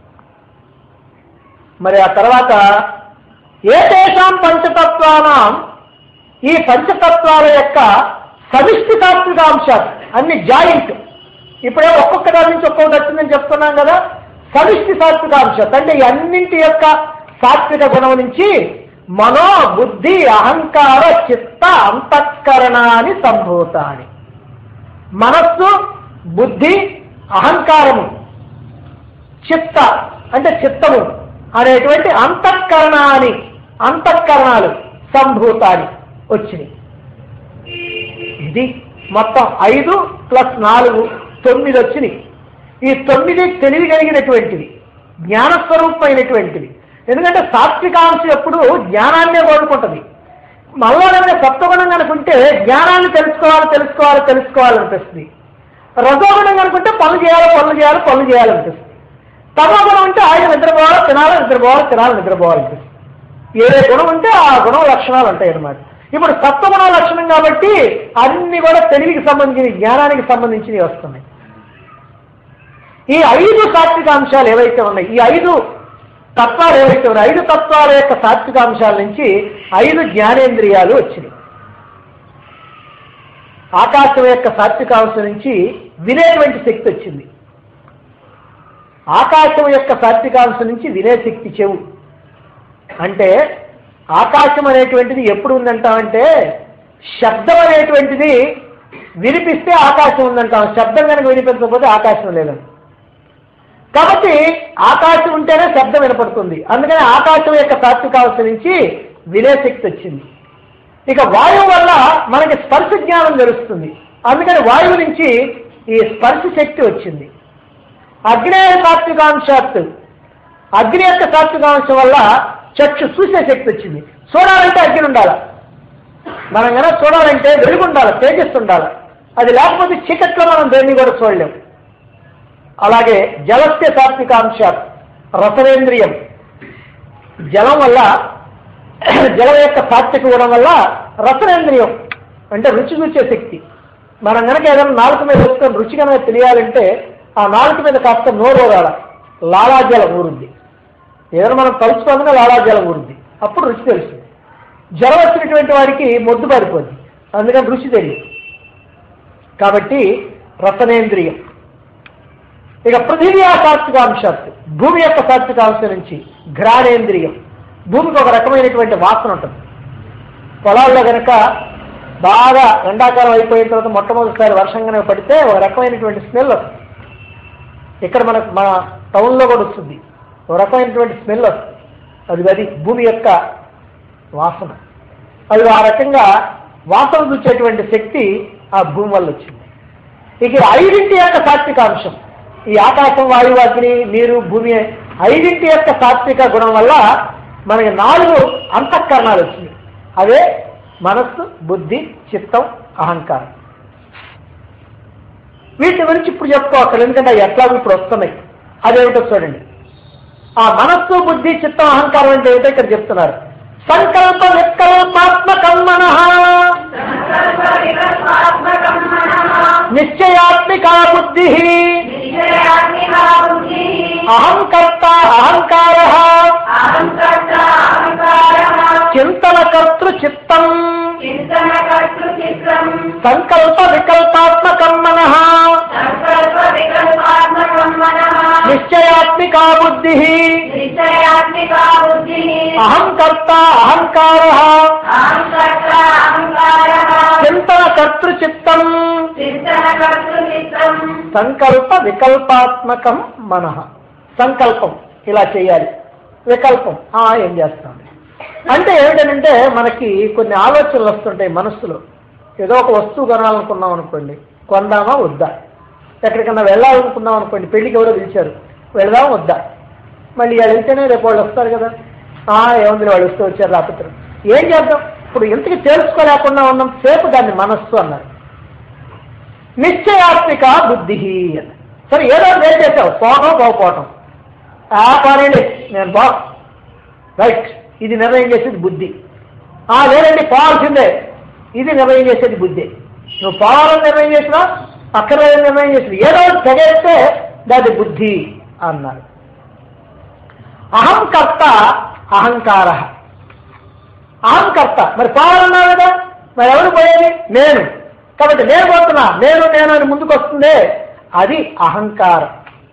మరి ఆ తర్వాత ఏతేషాం పంచతత్వానాం ఈ పంచతత్వాల యొక్క సమిష్టి సాత్వికాంశాలు అన్ని జాయింట్ ఇప్పుడే ఒక్కొక్క దాని నుంచి ఒక్కొక్కటి వచ్చిందని చెప్తున్నాం కదా సమిష్టి సాత్వికాంశాలు అంటే ఈ అన్నింటి యొక్క సాత్విక గుణం నుంచి మనో బుద్ధి అహంకార చిత్త అంతఃకరణాన్ని సంభూతాన్ని మనస్సు బుద్ధి అహంకారము చిత్త అంటే చిత్తము అనేటువంటి అంతఃకరణాన్ని అంతఃకరణాలు సంభూతాన్ని వచ్చినాయి ఇది మొత్తం ఐదు ప్లస్ నాలుగు తొమ్మిది వచ్చినాయి ఈ తొమ్మిది తెలివి కలిగినటువంటివి జ్ఞానస్వరూపమైనటువంటివి ఎందుకంటే సాత్వికాంశం ఎప్పుడు జ్ఞానాన్నే కోరుకుంటుంది మళ్ళీ సత్వగుణం కనుకుంటే జ్ఞానాన్ని తెలుసుకోవాలి తెలుసుకోవాలి తెలుసుకోవాలనిపిస్తుంది రజోగుణం కనుకుంటే పనులు చేయాలి పనులు చేయాలి పనులు చేయాలనిపిస్తుంది తమోగుణం అంటే ఆయన నిద్రపోవాలి తినాలి నిద్రపోవాలి తినాలి నిద్రపోవాలనిపిస్తుంది ఏ గుణం ఉంటే ఆ గుణం లక్షణాలు ఉంటాయి అన్నమాట ఇప్పుడు సత్వగుణ లక్షణం కాబట్టి అన్ని కూడా తెలివికి సంబంధించిన జ్ఞానానికి సంబంధించినవి వస్తున్నాయి ఈ ఐదు సాత్విక అంశాలు ఏవైతే ఉన్నాయి ఈ ఐదు తత్వాలు ఏవైతే ఉన్నాయి ఐదు తత్వాల యొక్క సాత్విక అంశాల నుంచి ఐదు జ్ఞానేంద్రియాలు వచ్చినాయి ఆకాశం యొక్క సాత్వికాంశం నుంచి వినేటువంటి శక్తి వచ్చింది ఆకాశం యొక్క సాత్వికాంశం నుంచి వినే శక్తి చెవు అంటే ఆకాశం అనేటువంటిది ఎప్పుడు ఉందంటామంటే శబ్దం అనేటువంటిది వినిపిస్తే ఆకాశం ఉందంటాం శబ్దం కనుక వినిపించకపోతే ఆకాశం లేదండి కాబట్టి ఆకాశం ఉంటేనే శబ్దం వినపడుతుంది అందుకని ఆకాశం యొక్క సాత్వికాంశం నుంచి వినే శక్తి వచ్చింది ఇక వాయువు వల్ల మనకి స్పర్శ జ్ఞానం తెలుస్తుంది అందుకని వాయువు నుంచి ఈ స్పర్శ శక్తి వచ్చింది అగ్నేయ సాత్వికాంశాత్ అగ్ని యొక్క సాత్వికాంశం వల్ల చక్షు చూసే శక్తి వచ్చింది చూడాలంటే అగ్ని ఉండాలి మనం కనుక చూడాలంటే వెలుగు ఉండాలి తేజస్సు ఉండాలి అది లేకపోతే చీకట్లో మనం దేన్ని కూడా చూడలేం అలాగే జలస్య సాత్వికాంశాత్ రసనేంద్రియం జలం వల్ల జలం యొక్క సాత్విక గుణం వల్ల రసనేంద్రియం అంటే రుచి చూచే శక్తి మనం కనుక ఏదైనా నాలుక మీద వేసుకొని రుచి కనుక తెలియాలంటే ఆ నాలుక మీద కాస్త నోరు ఊరాల లాలాజలం ఊరుద్ది ఏదైనా మనం తలుచుకోగానే లాలాజలం ఊరుద్ది అప్పుడు రుచి తెలుస్తుంది జ్వరం వచ్చినటువంటి వారికి మొద్దు పారిపోద్ది అందుకని రుచి తెలియదు కాబట్టి రసనేంద్రియం ఇక పృథివీ సాత్వికాంశాలు భూమి యొక్క సాత్వికాంశం నుంచి ఘ్రాణేంద్రియం భూమికి ఒక రకమైనటువంటి వాసన ఉంటుంది పొలాల్లో గనక బాగా ఎండాకాలం అయిపోయిన తర్వాత మొట్టమొదటిసారి వర్షం కనుక పడితే ఒక రకమైనటువంటి స్మెల్ వస్తుంది ఇక్కడ మనకు మన టౌన్లో కూడా వస్తుంది ఒక రకమైనటువంటి స్మెల్ వస్తుంది అది అది భూమి యొక్క వాసన అది ఆ రకంగా వాసన చూసేటువంటి శక్తి ఆ భూమి వల్ల వచ్చింది ఇక ఈ ఐదింటి యొక్క సాత్వికాంశం ఈ ఆకాశం వాయువు అగ్ని నీరు భూమి ఐదింటి యొక్క సాత్విక గుణం వల్ల మనకి నాలుగు అంతఃకరణాలు వచ్చినాయి అవే మనస్సు బుద్ధి చిత్తం అహంకారం వీటి గురించి ఇప్పుడు చెప్పుకోవాలి ఎందుకంటే అవి ఎట్లాగో ఇప్పుడు వస్తున్నాయి అదేమిటో చూడండి ఆ మనస్సు బుద్ధి చిత్తం అహంకారం అంటే ఏమిటో ఇక్కడ చెప్తున్నారు సంకల్ప వికల్పాత్మకం మనః సంకల్పవికల్పాత్మకం మనః నిశ్చయాత్మికా బుద్ధి నిశ్చయాత్మికా బుద్ధిః అహంకర్త అహంకార అహంకర్త అహంకారः చింతన కర్త చింతనకర్తృ చిత్రం సంకల్ప వికల్పాత్మకం మన సంకల్ప వికల్పాత్మకం మనః నిశ్చయాత్మికా బుద్ధి నిశ్చయాత్మికా బుద్ధి అహంకర్త అహంకార అహంకర్త అహంకారః చింతన కర్తృచిత్తం చింతనకర్తృ చిత్రం సంకల్ప వికల్పాత్మకం మన సంకల్పం ఇలా చేయాలి వికల్పం ఆ ఏం చేస్తాం అంటే ఏమిటంటే మనకి కొన్ని ఆలోచనలు వస్తుంటాయి మనస్సులో ఏదో ఒక వస్తువు కొనాలనుకున్నాం అనుకోండి కొందామా వద్దా ఎక్కడికన్నా వెళ్ళాలనుకున్నాం అనుకోండి పెళ్ళికి ఎవరో పిలిచారు వెళదామా వద్దా మళ్ళీ వాళ్ళు వెళ్తేనే రేపు వాళ్ళు వస్తారు కదా ఆ ఏముంది వాళ్ళు వస్తూ వచ్చారు రాత్రి ఏం చేద్దాం ఇప్పుడు ఇంతకి తెలుసుకోలేకుండా ఉన్నాం సేపు దాన్ని మనస్సు అన్నారు నిశ్చయాత్మిక బుద్ధి అని సరే ఏదో ఒకటి ఏం చేసావు పోవటం పోకపోవటం ఆ పనండి నేను బా రైట్ ఇది నిర్ణయం చేసేది బుద్ధి ఆ లేదండి పోవాల్సిందే ఇది నిర్ణయం చేసేది బుద్ధి నువ్వు పోవాలని నిర్ణయం చేసినా అక్కర్లేదని నిర్ణయం చేసినా ఏదో ఒకటి తెగేస్తే దాని బుద్ధి అన్నారు అహంకర్త అహంకార అహంకర్త మరి పోవాలన్నావు కదా మరి ఎవరు పోయేది నేను కాబట్టి నేను పోతున్నా నేను నేను అని ముందుకు వస్తుందే అది అహంకారం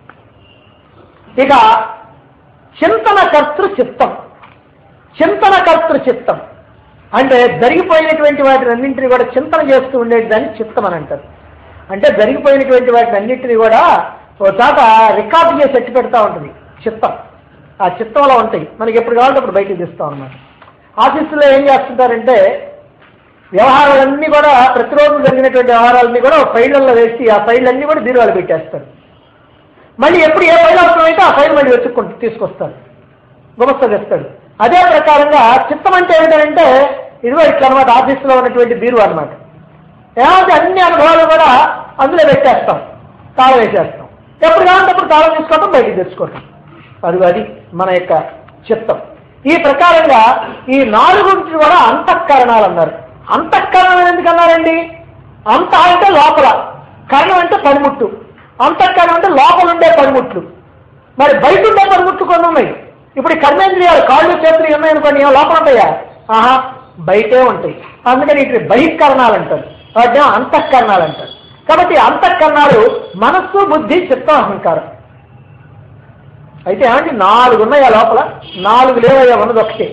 ఇక చింతన కర్తృ చిత్తం చింతన కర్తృ చిత్తం అంటే జరిగిపోయినటువంటి వాటిని అన్నింటినీ కూడా చింతన చేస్తూ ఉండేది దాన్ని చిత్తం అని అంటారు అంటే జరిగిపోయినటువంటి వాటిని అన్నింటినీ కూడా ఓ చాట రికార్డు చేసి ఎట్టి పెడతా ఉంటుంది చిత్తం ఆ చిత్తంలో ఉంటాయి మనకి ఎప్పుడు కావాలంటే అప్పుడు బయటకు తీస్తాం అన్నమాట ఆఫీసులో ఏం చేస్తుంటారంటే వ్యవహారాలన్నీ కూడా ప్రతిరోజు జరిగినటువంటి వ్యవహారాలన్నీ కూడా ఒక ఫైళ్ళల్లో వేసి ఆ ఫైళ్ళన్నీ కూడా బీరువాలు పెట్టేస్తారు మళ్ళీ ఎప్పుడు ఏ ఫైల్ అవసరమైతే ఆ ఫైల్ మళ్ళీ వెతుక్కుంటూ తీసుకొస్తారు గుమస్తా తెస్తాడు అదే ప్రకారంగా చిత్తం అంటే ఏంటంటే ఇదిగో ఇట్లా అనమాట ఆఫీసులో ఉన్నటువంటి బీరు అనమాట ఏమంటే అన్ని అనుభవాలు కూడా అందులో పెట్టేస్తాం తాళం వేసేస్తాం ఎప్పుడు కావాలంటే అప్పుడు తాళం తీసుకోవటం బయటికి తెచ్చుకోవటం అది అది మన యొక్క చిత్తం ఈ ప్రకారంగా ఈ నాలుగుంటిని కూడా అంతఃకరణాలు అన్నారు అంతఃకరణం ఎందుకు అన్నారండి అంత అంటే లోపల కరణం అంటే పనిముట్టు అంతఃకరణం అంటే లోపల ఉండే పనిముట్లు మరి బయట ఉండే పనిముట్లు కొన్ని ఉన్నాయి ఇప్పుడు ఈ కర్మేంద్రియాలు కాళ్ళు చేతులు ఉన్నాయనుకోండి ఏం లోపల ఉంటాయా ఆహా బయటే ఉంటాయి అందుకని ఇటు బహిష్కరణాలు అంటారు వాటిని అంతఃకరణాలు అంటారు కాబట్టి అంతఃకరణాలు మనస్సు బుద్ధి చిత్తం అహంకారం అయితే ఏమంటే నాలుగు ఉన్నాయా లోపల నాలుగు లేవయ్యా ఉన్నది ఒకటే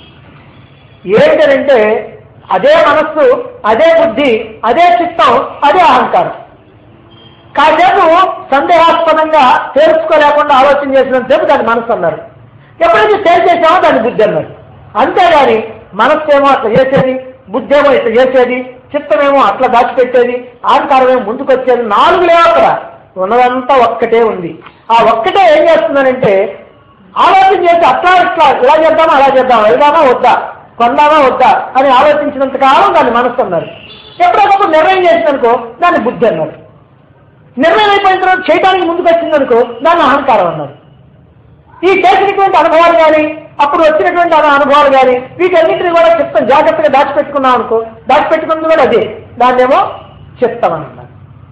ఏంటంటే అదే మనస్సు అదే బుద్ధి అదే చిత్తం అదే అహంకారం కాసేపు సందేహాస్పదంగా తేల్చుకోలేకుండా ఆలోచన చేసినంతసేపు దాన్ని మనస్సు అన్నారు ఎప్పుడైతే తేల్చేసామో దాన్ని బుద్ధి అన్నారు అంతేగాని మనస్సు ఏమో అట్లా చేసేది బుద్ధి ఏమో ఇట్లా చేసేది చిత్తమేమో అట్లా దాచిపెట్టేది అహంకారం ఏమో ముందుకు వచ్చేది నాలుగు లేవు అక్కడ ఉన్నదంతా ఒక్కటే ఉంది ఆ ఒక్కటే ఏం చేస్తుందనంటే ఆలోచన చేసి అట్లా ఇట్లా ఇలా చేద్దామా అలా చేద్దామా వెళ్దామా వద్దా కొందామా వద్దా అని ఆలోచించినంత కాలం దాన్ని మనస్సు అన్నారు ఎప్పుడొకప్పుడు నిర్ణయం చేసిందనుకో దాన్ని బుద్ధి అన్నారు నిర్ణయం అయిపోయిన తర్వాత చేయడానికి ముందుకు వచ్చిందనుకో దాన్ని అహంకారం అన్నారు ఈ చేసినటువంటి అనుభవాలు కానీ అప్పుడు వచ్చినటువంటి ఆ అనుభవాలు కానీ వీటన్నిటిని కూడా చిత్తం జాగ్రత్తగా దాచిపెట్టుకున్నాం అనుకో దాచిపెట్టుకున్నది కూడా అదే దాన్నేమో చిత్తం అని అన్నారు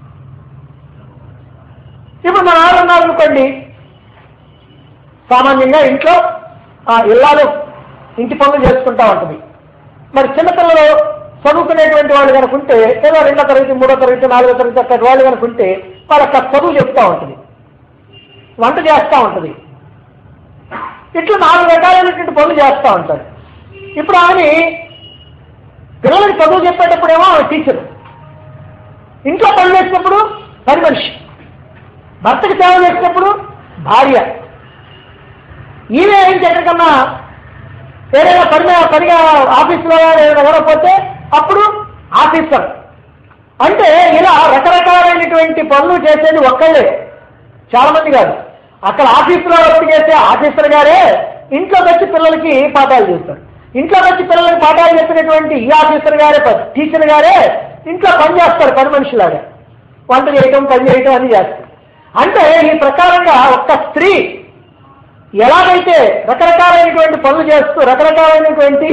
ఇప్పుడు మన ఆవిడ ఉన్నారు అనుకోండి సామాన్యంగా ఇంట్లో ఆ ఇల్లాలు ఇంటి పనులు చేసుకుంటా ఉంటుంది మరి చిన్నపిల్లలు చదువుకునేటువంటి వాళ్ళు కనుక ఉంటే ఏదో రెండో తరగతి మూడో తరగతి నాలుగో తరగతి అక్కడ వాళ్ళు కనుక ఉంటే వాళ్ళకి ఆ చదువు చెప్తా ఉంటుంది వంట చేస్తూ ఉంటుంది ఇట్లా నాలుగు రకాలైనటువంటి పనులు చేస్తూ ఉంటారు ఇప్పుడు ఆమె పిల్లలకి చదువు చెప్పేటప్పుడేమో ఆమె టీచర్ ఇంట్లో పని చేసినప్పుడు పని మనిషి భర్తకి సేవ చేసినప్పుడు భార్య ఈమె ఏం ఎక్కడికన్నా ఏదైనా పని మీద- పనిగా ఆఫీసులో ఏదైనా ఎవరైపోతే అప్పుడు ఆఫీసర్ అంటే ఇలా రకరకాలైనటువంటి పనులు చేసేది ఒక్కళ్ళే చాలా మంది కాదు అక్కడ ఆఫీసులో వర్క్ చేసే ఆఫీసర్ గారే ఇంట్లోకి వచ్చి పిల్లలకి పాఠాలు చేస్తారు ఇంట్లోకి వచ్చి పిల్లలకి పాఠాలు చెప్పినటువంటి ఈ ఆఫీసర్ గారే ప- టీచర్ గారే ఇంట్లో పని చేస్తారు పని మనిషిలాగా వంట చేయటం పని చేయటం అని చేస్తారు అంటే ఈ ప్రకారంగా ఒక్క స్త్రీ ఎలాగైతే రకరకాలైనటువంటి పనులు చేస్తూ రకరకాలైనటువంటి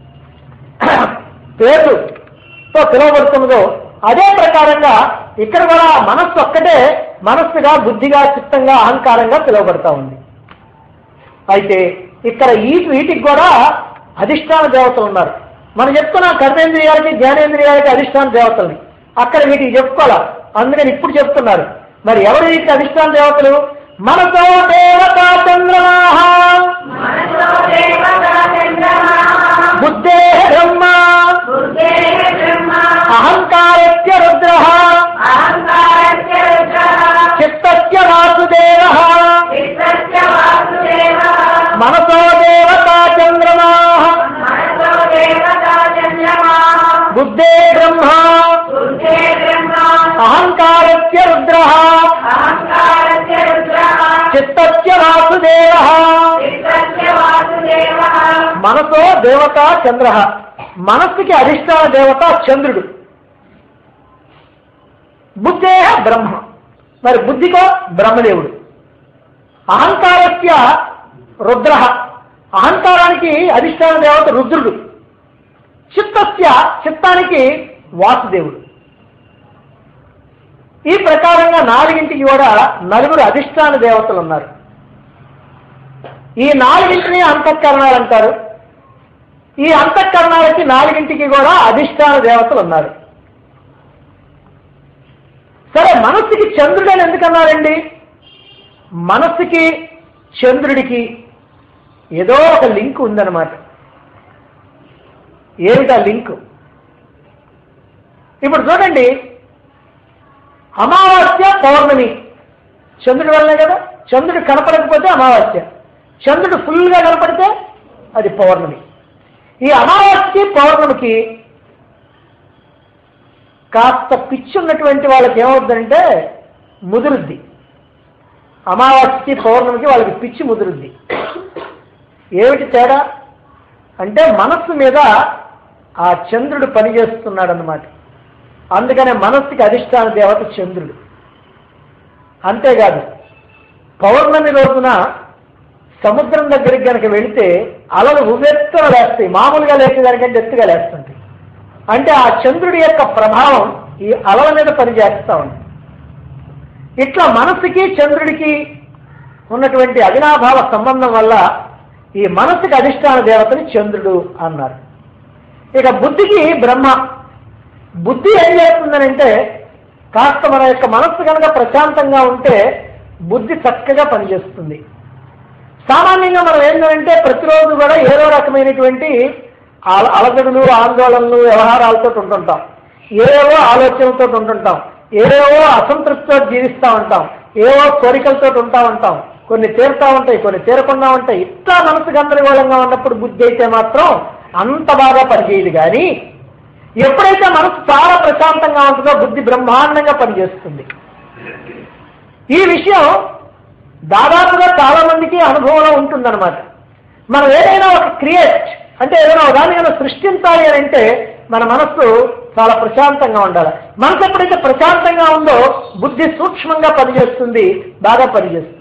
పేర్లుతో పిలువబడుతున్నదో అదే ప్రకారంగా ఇక్కడ కూడా మనస్సు ఒక్కటే మనస్సుగా బుద్ధిగా చిత్తంగా అహంకారంగా పిలువబడతా ఉంది అయితే ఇక్కడ ఈ వీటికి కూడా అధిష్టాన దేవతలు ఉన్నారు మనం చెప్తున్నాం కర్మేంద్రియాలకి జ్ఞానేంద్రియాలకి అధిష్టాన దేవతల్ని అక్కడ వీటికి చెప్పుకోవాలా అందుకని ఇప్పుడు చెప్తున్నారు మరి ఎవరు వీటికి అధిష్టాన దేవతలు మనతో దేవత చంద్రమాహ మనసో దేవతా చంద్రమా బుద్ధే బ్రహ్మ బుద్ధే బ్రహ్మ అహంకారస్య రుద్ర అహంకారస్య రుద్రః చిత్తస్య వాసుదేవ చిత్తస్య వాసుదేవః మనసో దేవత చంద్రమాహ మనసో దేవతా చంద్రమా బుద్ధే బ్రహ్మ బుద్ధే బ్రహ్మ అహంకారస్య రుద్ర అహంకారస్య రుద్రః చిత్తస్య వాసుదేవ చిత్తస్య వాసుదేవః మనసో దేవత చంద్ర మనస్సుకి అధిష్టాన దేవత చంద్రుడు బుద్ధే బ్రహ్మ మరి బుద్ధికో బ్రహ్మదేవుడు అహంకారస్య రుద్ర అహంకారానికి అధిష్టాన దేవత రుద్రుడు చిత్తస్య చిత్తానికి వాసుదేవుడు ఈ ప్రకారంగా నాలుగింటికి కూడా నలుగురు అధిష్టాన దేవతలు ఉన్నారు ఈ నాలుగింటిని అంతఃకరణాలు అంటారు ఈ అంతఃకరణాలకి నాలుగింటికి కూడా అధిష్టాన దేవతలు ఉన్నారు సరే మనస్సుకి చంద్రుడు అని ఎందుకన్నారండి మనస్సుకి చంద్రుడికి ఏదో ఒక లింక్ ఉందన్నమాట ఏమిటా లింక్ ఇప్పుడు చూడండి అమావాస్య పౌర్ణమి చంద్రుడి వల్లనే కదా చంద్రుడు కనపడకపోతే అమావాస్య చంద్రుడు ఫుల్గా కనపడితే అది పౌర్ణమి ఈ అమావాస్యకి పౌర్ణమికి కాస్త పిచ్చి ఉన్నటువంటి వాళ్ళకి ఏమవుతుందంటే ముదురుద్ది అమావాస్యకి పౌర్ణమికి వాళ్ళకి పిచ్చి ముదురుద్ది ఏమిటి తేడా అంటే మనస్సు మీద ఆ చంద్రుడు పనిచేస్తున్నాడు అన్నమాట అందుకనే మనస్సుకి అధిష్టాన దేవత చంద్రుడు అంతేకాదు పౌర్ణమి రోజున సముద్రం దగ్గరికి కనుక వెళితే అలలు ఉవ్వెత్తున లేస్తాయి మామూలుగా లేచేదానికంటే ఎత్తుగా లేస్తుంటాయి అంటే ఆ చంద్రుడి యొక్క ప్రభావం ఈ అలల మీద పనిచేస్తూ ఉంది ఇట్లా మనస్సుకి చంద్రుడికి ఉన్నటువంటి అవినాభావ సంబంధం వల్ల ఈ మనస్సుకి అధిష్టాన దేవతని చంద్రుడు అన్నారు ఇక బుద్ధికి బ్రహ్మ బుద్ధి ఏం చేస్తుందనంటే కాస్త మన యొక్క మనస్సు కనుక ప్రశాంతంగా ఉంటే బుద్ధి చక్కగా పనిచేస్తుంది సామాన్యంగా మనం ఏంటంటే ప్రతిరోజు కూడా ఏదో రకమైనటువంటి అల- అలజడులు ఆందోళనలు వ్యవహారాలతో ఉంటుంటాం ఏవేవో ఆలోచనలతో ఉంటుంటాం ఏవేవో అసంతృప్తితో జీవిస్తూ ఉంటాం ఏవో కోరికలతో ఉంటా ఉంటాం కొన్ని తీరుతా ఉంటాయి కొన్ని తీరకుండా ఉంటాయి ఇట్లా మనసు గందరగోళంగా ఉన్నప్పుడు బుద్ధి అయితే మాత్రం అంత బాగా పనిచేయదు కానీ ఎప్పుడైతే మనసు చాలా ప్రశాంతంగా ఉంటుందో బుద్ధి బ్రహ్మాండంగా పనిచేస్తుంది ఈ విషయం దాదాపుగా చాలా మందికి అనుభవంలో ఉంటుందన్నమాట మనం ఏదైనా ఒక క్రియేట్ అంటే ఏదైనా ఒక దాన్ని కనుక సృష్టించాలి అని అంటే మన మనస్సు చాలా ప్రశాంతంగా ఉండాలి మనసు ఎప్పుడైతే ప్రశాంతంగా ఉందో బుద్ధి సూక్ష్మంగా పనిచేస్తుంది బాగా పనిచేస్తుంది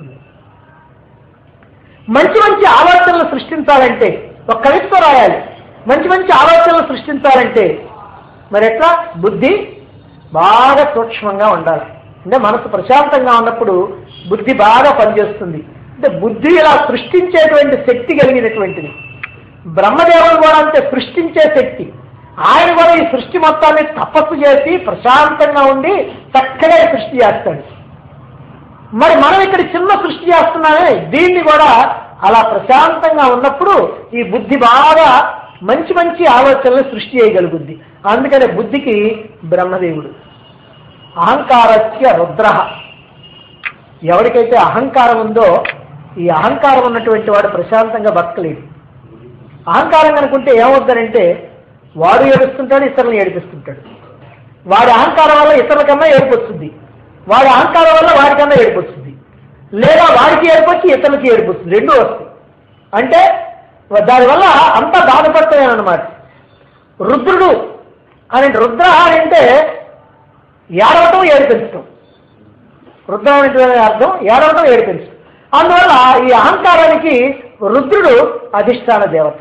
మంచి మంచి ఆలోచనలు సృష్టించాలంటే ఒక కవిత్వం రాయాలి మంచి మంచి ఆలోచనలు సృష్టించాలంటే మరి ఎట్లా బుద్ధి బాగా సూక్ష్మంగా ఉండాలి అంటే మనసు ప్రశాంతంగా ఉన్నప్పుడు బుద్ధి బాగా పనిచేస్తుంది అంటే బుద్ధి ఇలా సృష్టించేటువంటి శక్తి కలిగినటువంటిది బ్రహ్మదేవుడు కూడా అంతే సృష్టించే శక్తి ఆయన కూడా ఈ సృష్టి మొత్తాన్ని తపస్సు చేసి ప్రశాంతంగా ఉండి చక్కగా ఈ సృష్టి చేస్తాడు మరి మనం ఇక్కడ చిన్న సృష్టి చేస్తున్నామే దీన్ని కూడా అలా ప్రశాంతంగా ఉన్నప్పుడు ఈ బుద్ధి బాగా మంచి మంచి ఆలోచనలు సృష్టి చేయగలుగుద్ది అందుకనే బుద్ధికి బ్రహ్మదేవుడు అహంకారస్య రుద్ర ఎవరికైతే అహంకారం ఉందో ఈ అహంకారం ఉన్నటువంటి వాడు ప్రశాంతంగా బతకలేడు అహంకారం కనుకుంటే ఏమవుతారంటే వాడు ఏడుస్తుంటాడు ఇతరులను ఏడిపిస్తుంటాడు వాడి అహంకారం వల్ల ఇతరుల కన్నా ఏడుపు వస్తుంది వాడి అహంకారం వల్ల వాడికన్నా ఏడుపు వస్తుంది లేదా వాడికి ఏడుపు వచ్చి ఇతరులకి ఏడుపు వస్తుంది రెండూ వస్తాయి అంటే దానివల్ల అంతా బాధపడతాయన్నమాట రుద్రుడు అని రుద్ర అంటే ఏడవటం ఏడిపించటం రుద్రం అంటే అర్థం ఏడవటం ఏడిపించటం అందువల్ల ఈ అహంకారానికి రుద్రుడు అధిష్టాన దేవత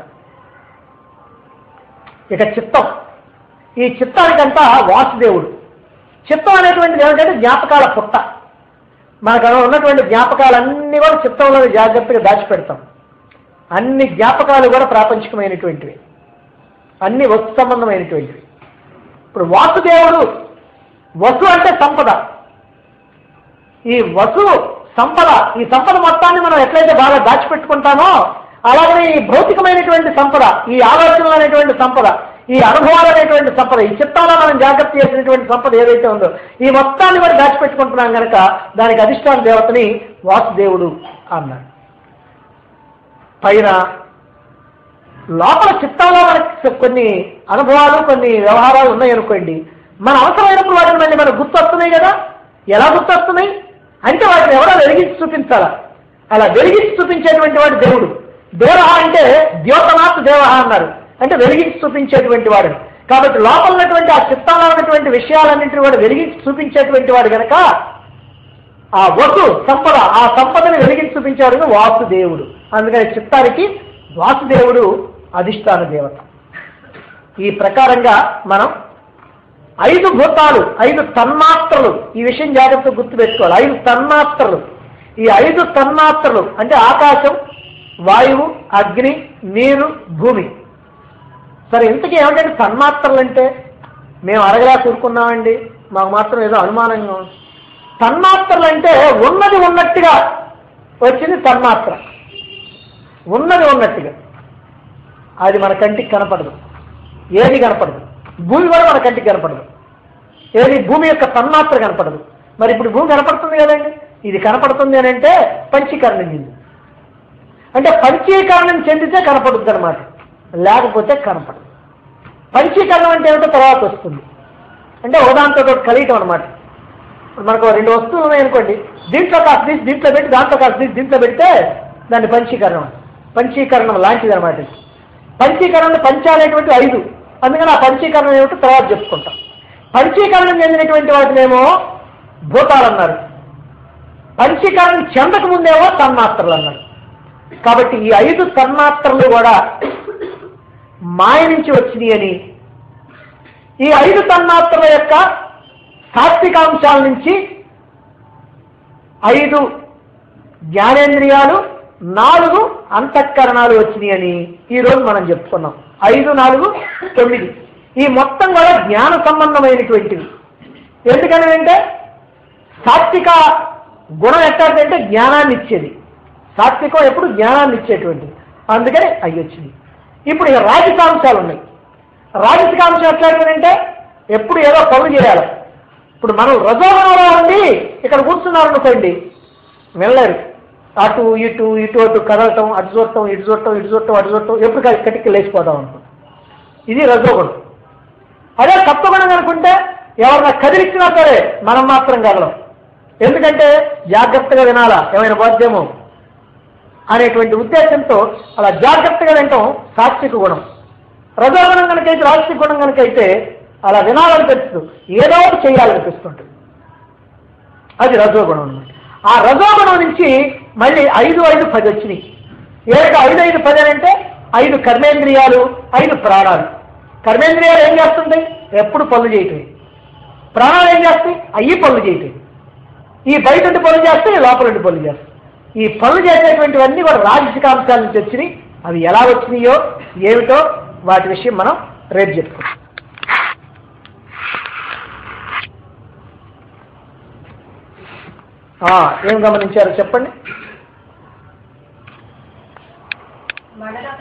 ఇక చిత్తం ఈ చిత్తానికంతా వాసుదేవుడు చిత్తం అనేటువంటిది ఏమిటంటే జ్ఞాపకాల పుట్ట మనకు ఉన్నటువంటి జ్ఞాపకాలన్నీ కూడా చిత్తంలో జాగ్రత్తగా దాచిపెడతాం అన్ని జ్ఞాపకాలు కూడా ప్రాపంచికమైనటువంటివి అన్ని వస్తు సంబంధమైనటువంటివి ఇప్పుడు వాసుదేవుడు వసు అంటే సంపద ఈ వసు సంపద ఈ సంపద మొత్తాన్ని మనం ఎట్లయితే బాగా దాచిపెట్టుకుంటామో అలాగనే ఈ భౌతికమైనటువంటి సంపద ఈ ఆలోచనలు అనేటువంటి సంపద ఈ అనుభవాలు అనేటువంటి సంపద ఈ చిత్తాలో మనం జాగ్రత్త చేసినటువంటి సంపద ఏదైతే ఉందో ఈ మొత్తాన్ని మరి దాచిపెట్టుకుంటున్నాం కనుక దానికి అధిష్టాన దేవతని వాసుదేవుడు అన్నాడు పైన లోపల చిత్తంలో మనకి కొన్ని అనుభవాలు కొన్ని వ్యవహారాలు ఉన్నాయనుకోండి మన అవసరమైనప్పుడు వాటిని మళ్ళీ మనకు గుర్తొస్తున్నాయి కదా ఎలా గుర్తొస్తున్నాయి అంటే వాటిని ఎవరో వెలిగించి చూపించాలా అలా వెలిగించి చూపించేటువంటి వాడు దేవుడు దేవ అంటే ద్యోతనాథ్ దేవ అన్నారు అంటే వెలిగించి చూపించేటువంటి వాడు కాబట్టి లోపల ఉన్నటువంటి ఆ చిత్తంలో ఉన్నటువంటి విషయాలన్నింటినీ వాడు వెలిగించి చూపించేటువంటి వాడు కనుక ఆ వసు సంపద ఆ సంపదని వెలిగించి చూపించేవాడు వాసుదేవుడు అందుకని చిత్తానికి వాసుదేవుడు అధిష్టాన దేవత ఈ ప్రకారంగా మనం ఐదు భూతాలు ఐదు తన్మాత్రలు ఈ విషయం జాగ్రత్తగా గుర్తుపెట్టుకోవాలి ఐదు తన్మాత్రలు ఈ ఐదు తన్మాత్రలు అంటే ఆకాశం వాయువు అగ్ని నీరు భూమి సరే ఇంతకీ ఏమిటంటే తన్మాత్రలు అంటే మేము అరగలా కూరుకున్నామండి మాకు మాత్రం ఏదో అనుమానంగా ఉంది తన్మాత్రలు అంటే ఉన్నది ఉన్నట్టుగా వచ్చింది తన్మాత్ర ఉన్నది ఉన్నట్టుగా అది మన కంటికి కనపడదు ఏది కనపడదు భూమి కూడా మన కంటికి కనపడదు ఏది భూమి యొక్క తన్మాత్ర కనపడదు మరి ఇప్పుడు భూమి కనపడుతుంది కదండి ఇది కనపడుతుంది అని అంటే పంచీకరణం చెంది అంటే పంచీకరణం చెందితే కనపడుతుంది అనమాట లేకపోతే కనపడదు పంచీకరణం అంటే ఏమిటో తర్వాత వస్తుంది అంటే ఒకదాంతో ఒకటి కలియటం అనమాట ఇప్పుడు మనకు రెండు వస్తువులు ఉన్నాయనుకోండి దీంట్లో కాస్త తీసి దీంట్లో పెట్టి దాంట్లో కాస్త తీసి దీంట్లో పెడితే దాన్ని పంచీకరణం పంచీకరణం లాంటిది అనమాట ఇది. పంచీకరణలు పంచాలనేటువంటి ఐదు అందుకని ఆ పంచీకరణం ఏమిటో తర్వాత చెప్పుకుంటాం పంచీకరణం చెందినటువంటి వాటినేమో భూతాలు అన్నారు పంచీకరణం చెందక ముందేమో తన్మాత్రలు అన్నారు కాబట్టి ఈ ఐదు తన్మాత్రలు కూడా మాయ నుంచి వచ్చినాయి అని ఈ ఐదు తన్మాత్రల యొక్క సాత్వికాంశాల నుంచి ఐదు జ్ఞానేంద్రియాలు నాలుగు అంతఃకరణాలు వచ్చినాయి అని ఈరోజు మనం చెప్పుకున్నాం ఐదు నాలుగు తొమ్మిది ఈ మొత్తం కూడా జ్ఞాన సంబంధమైనటువంటివి ఎందుకని అంటే సాత్విక గుణం ఎట్లాంటిదంటే జ్ఞానాన్ని ఇచ్చేది సాత్వికం ఎప్పుడు జ్ఞానాన్ని ఇచ్చేటువంటిది అందుకని అవి వచ్చింది ఇప్పుడు ఇక రాజకాంశాలు ఉన్నాయి రాజసికాంశం ఎట్లాంటిదంటే ఎప్పుడు ఏదో పనులు చేయాలి ఇప్పుడు మనం రజోగుణంలో ఉండి ఇక్కడ కూర్చున్నారనుకోండి వెళ్ళలేరు అటు ఇటు ఇటు అటు కదలటం అటు చూడటం ఇటు చూడటం ఇటు చూడటం అటు చూడటం ఎప్పుడు క- కటికి లేచిపోతాం అనుకో ఇది రజోగుణం అదే సప్తగుణం అనుకుంటే ఎవరన్నా కదిలిచ్చినా సరే మనం మాత్రం కదలం ఎందుకంటే జాగ్రత్తగా వినాలా ఏమైనా బోధ్యమో అనేటువంటి ఉద్దేశంతో అలా జాగ్రత్తగా వినటం సాత్విక గుణం రజోగుణం కనుకైతే రాజసిక గుణం కనుకైతే అలా వినాలనిపిస్తుంది ఏదో ఒకటి చేయాలనిపిస్తుంటుంది అది రజోగుణం అన్నమాట ఆ రజోగుణం నుంచి మళ్ళీ ఐదు ఐదు పది వచ్చినాయి ఏక ఐదు ఐదు పది అని అంటే ఐదు కర్మేంద్రియాలు ఐదు ప్రాణాలు కర్మేంద్రియాలు ఏం చేస్తుంటాయి ఎప్పుడు పనులు చేయటమే ప్రాణాలు ఏం చేస్తాయి అయ్యి పనులు చేయటమే ఈ బయట ఉండి పనులు చేస్తే లోపల ఉండి పనులు చేస్తాయి ఈ పనులు చేసేటువంటివన్నీ కూడా రాజసికాంశాల నుంచి వచ్చినాయి అవి ఎలా వచ్చినాయో ఏమిటో వాటి విషయం మనం రేపు చెప్పుకుంటాం ఆ, ఏం గమనించారో చెప్పండి మండల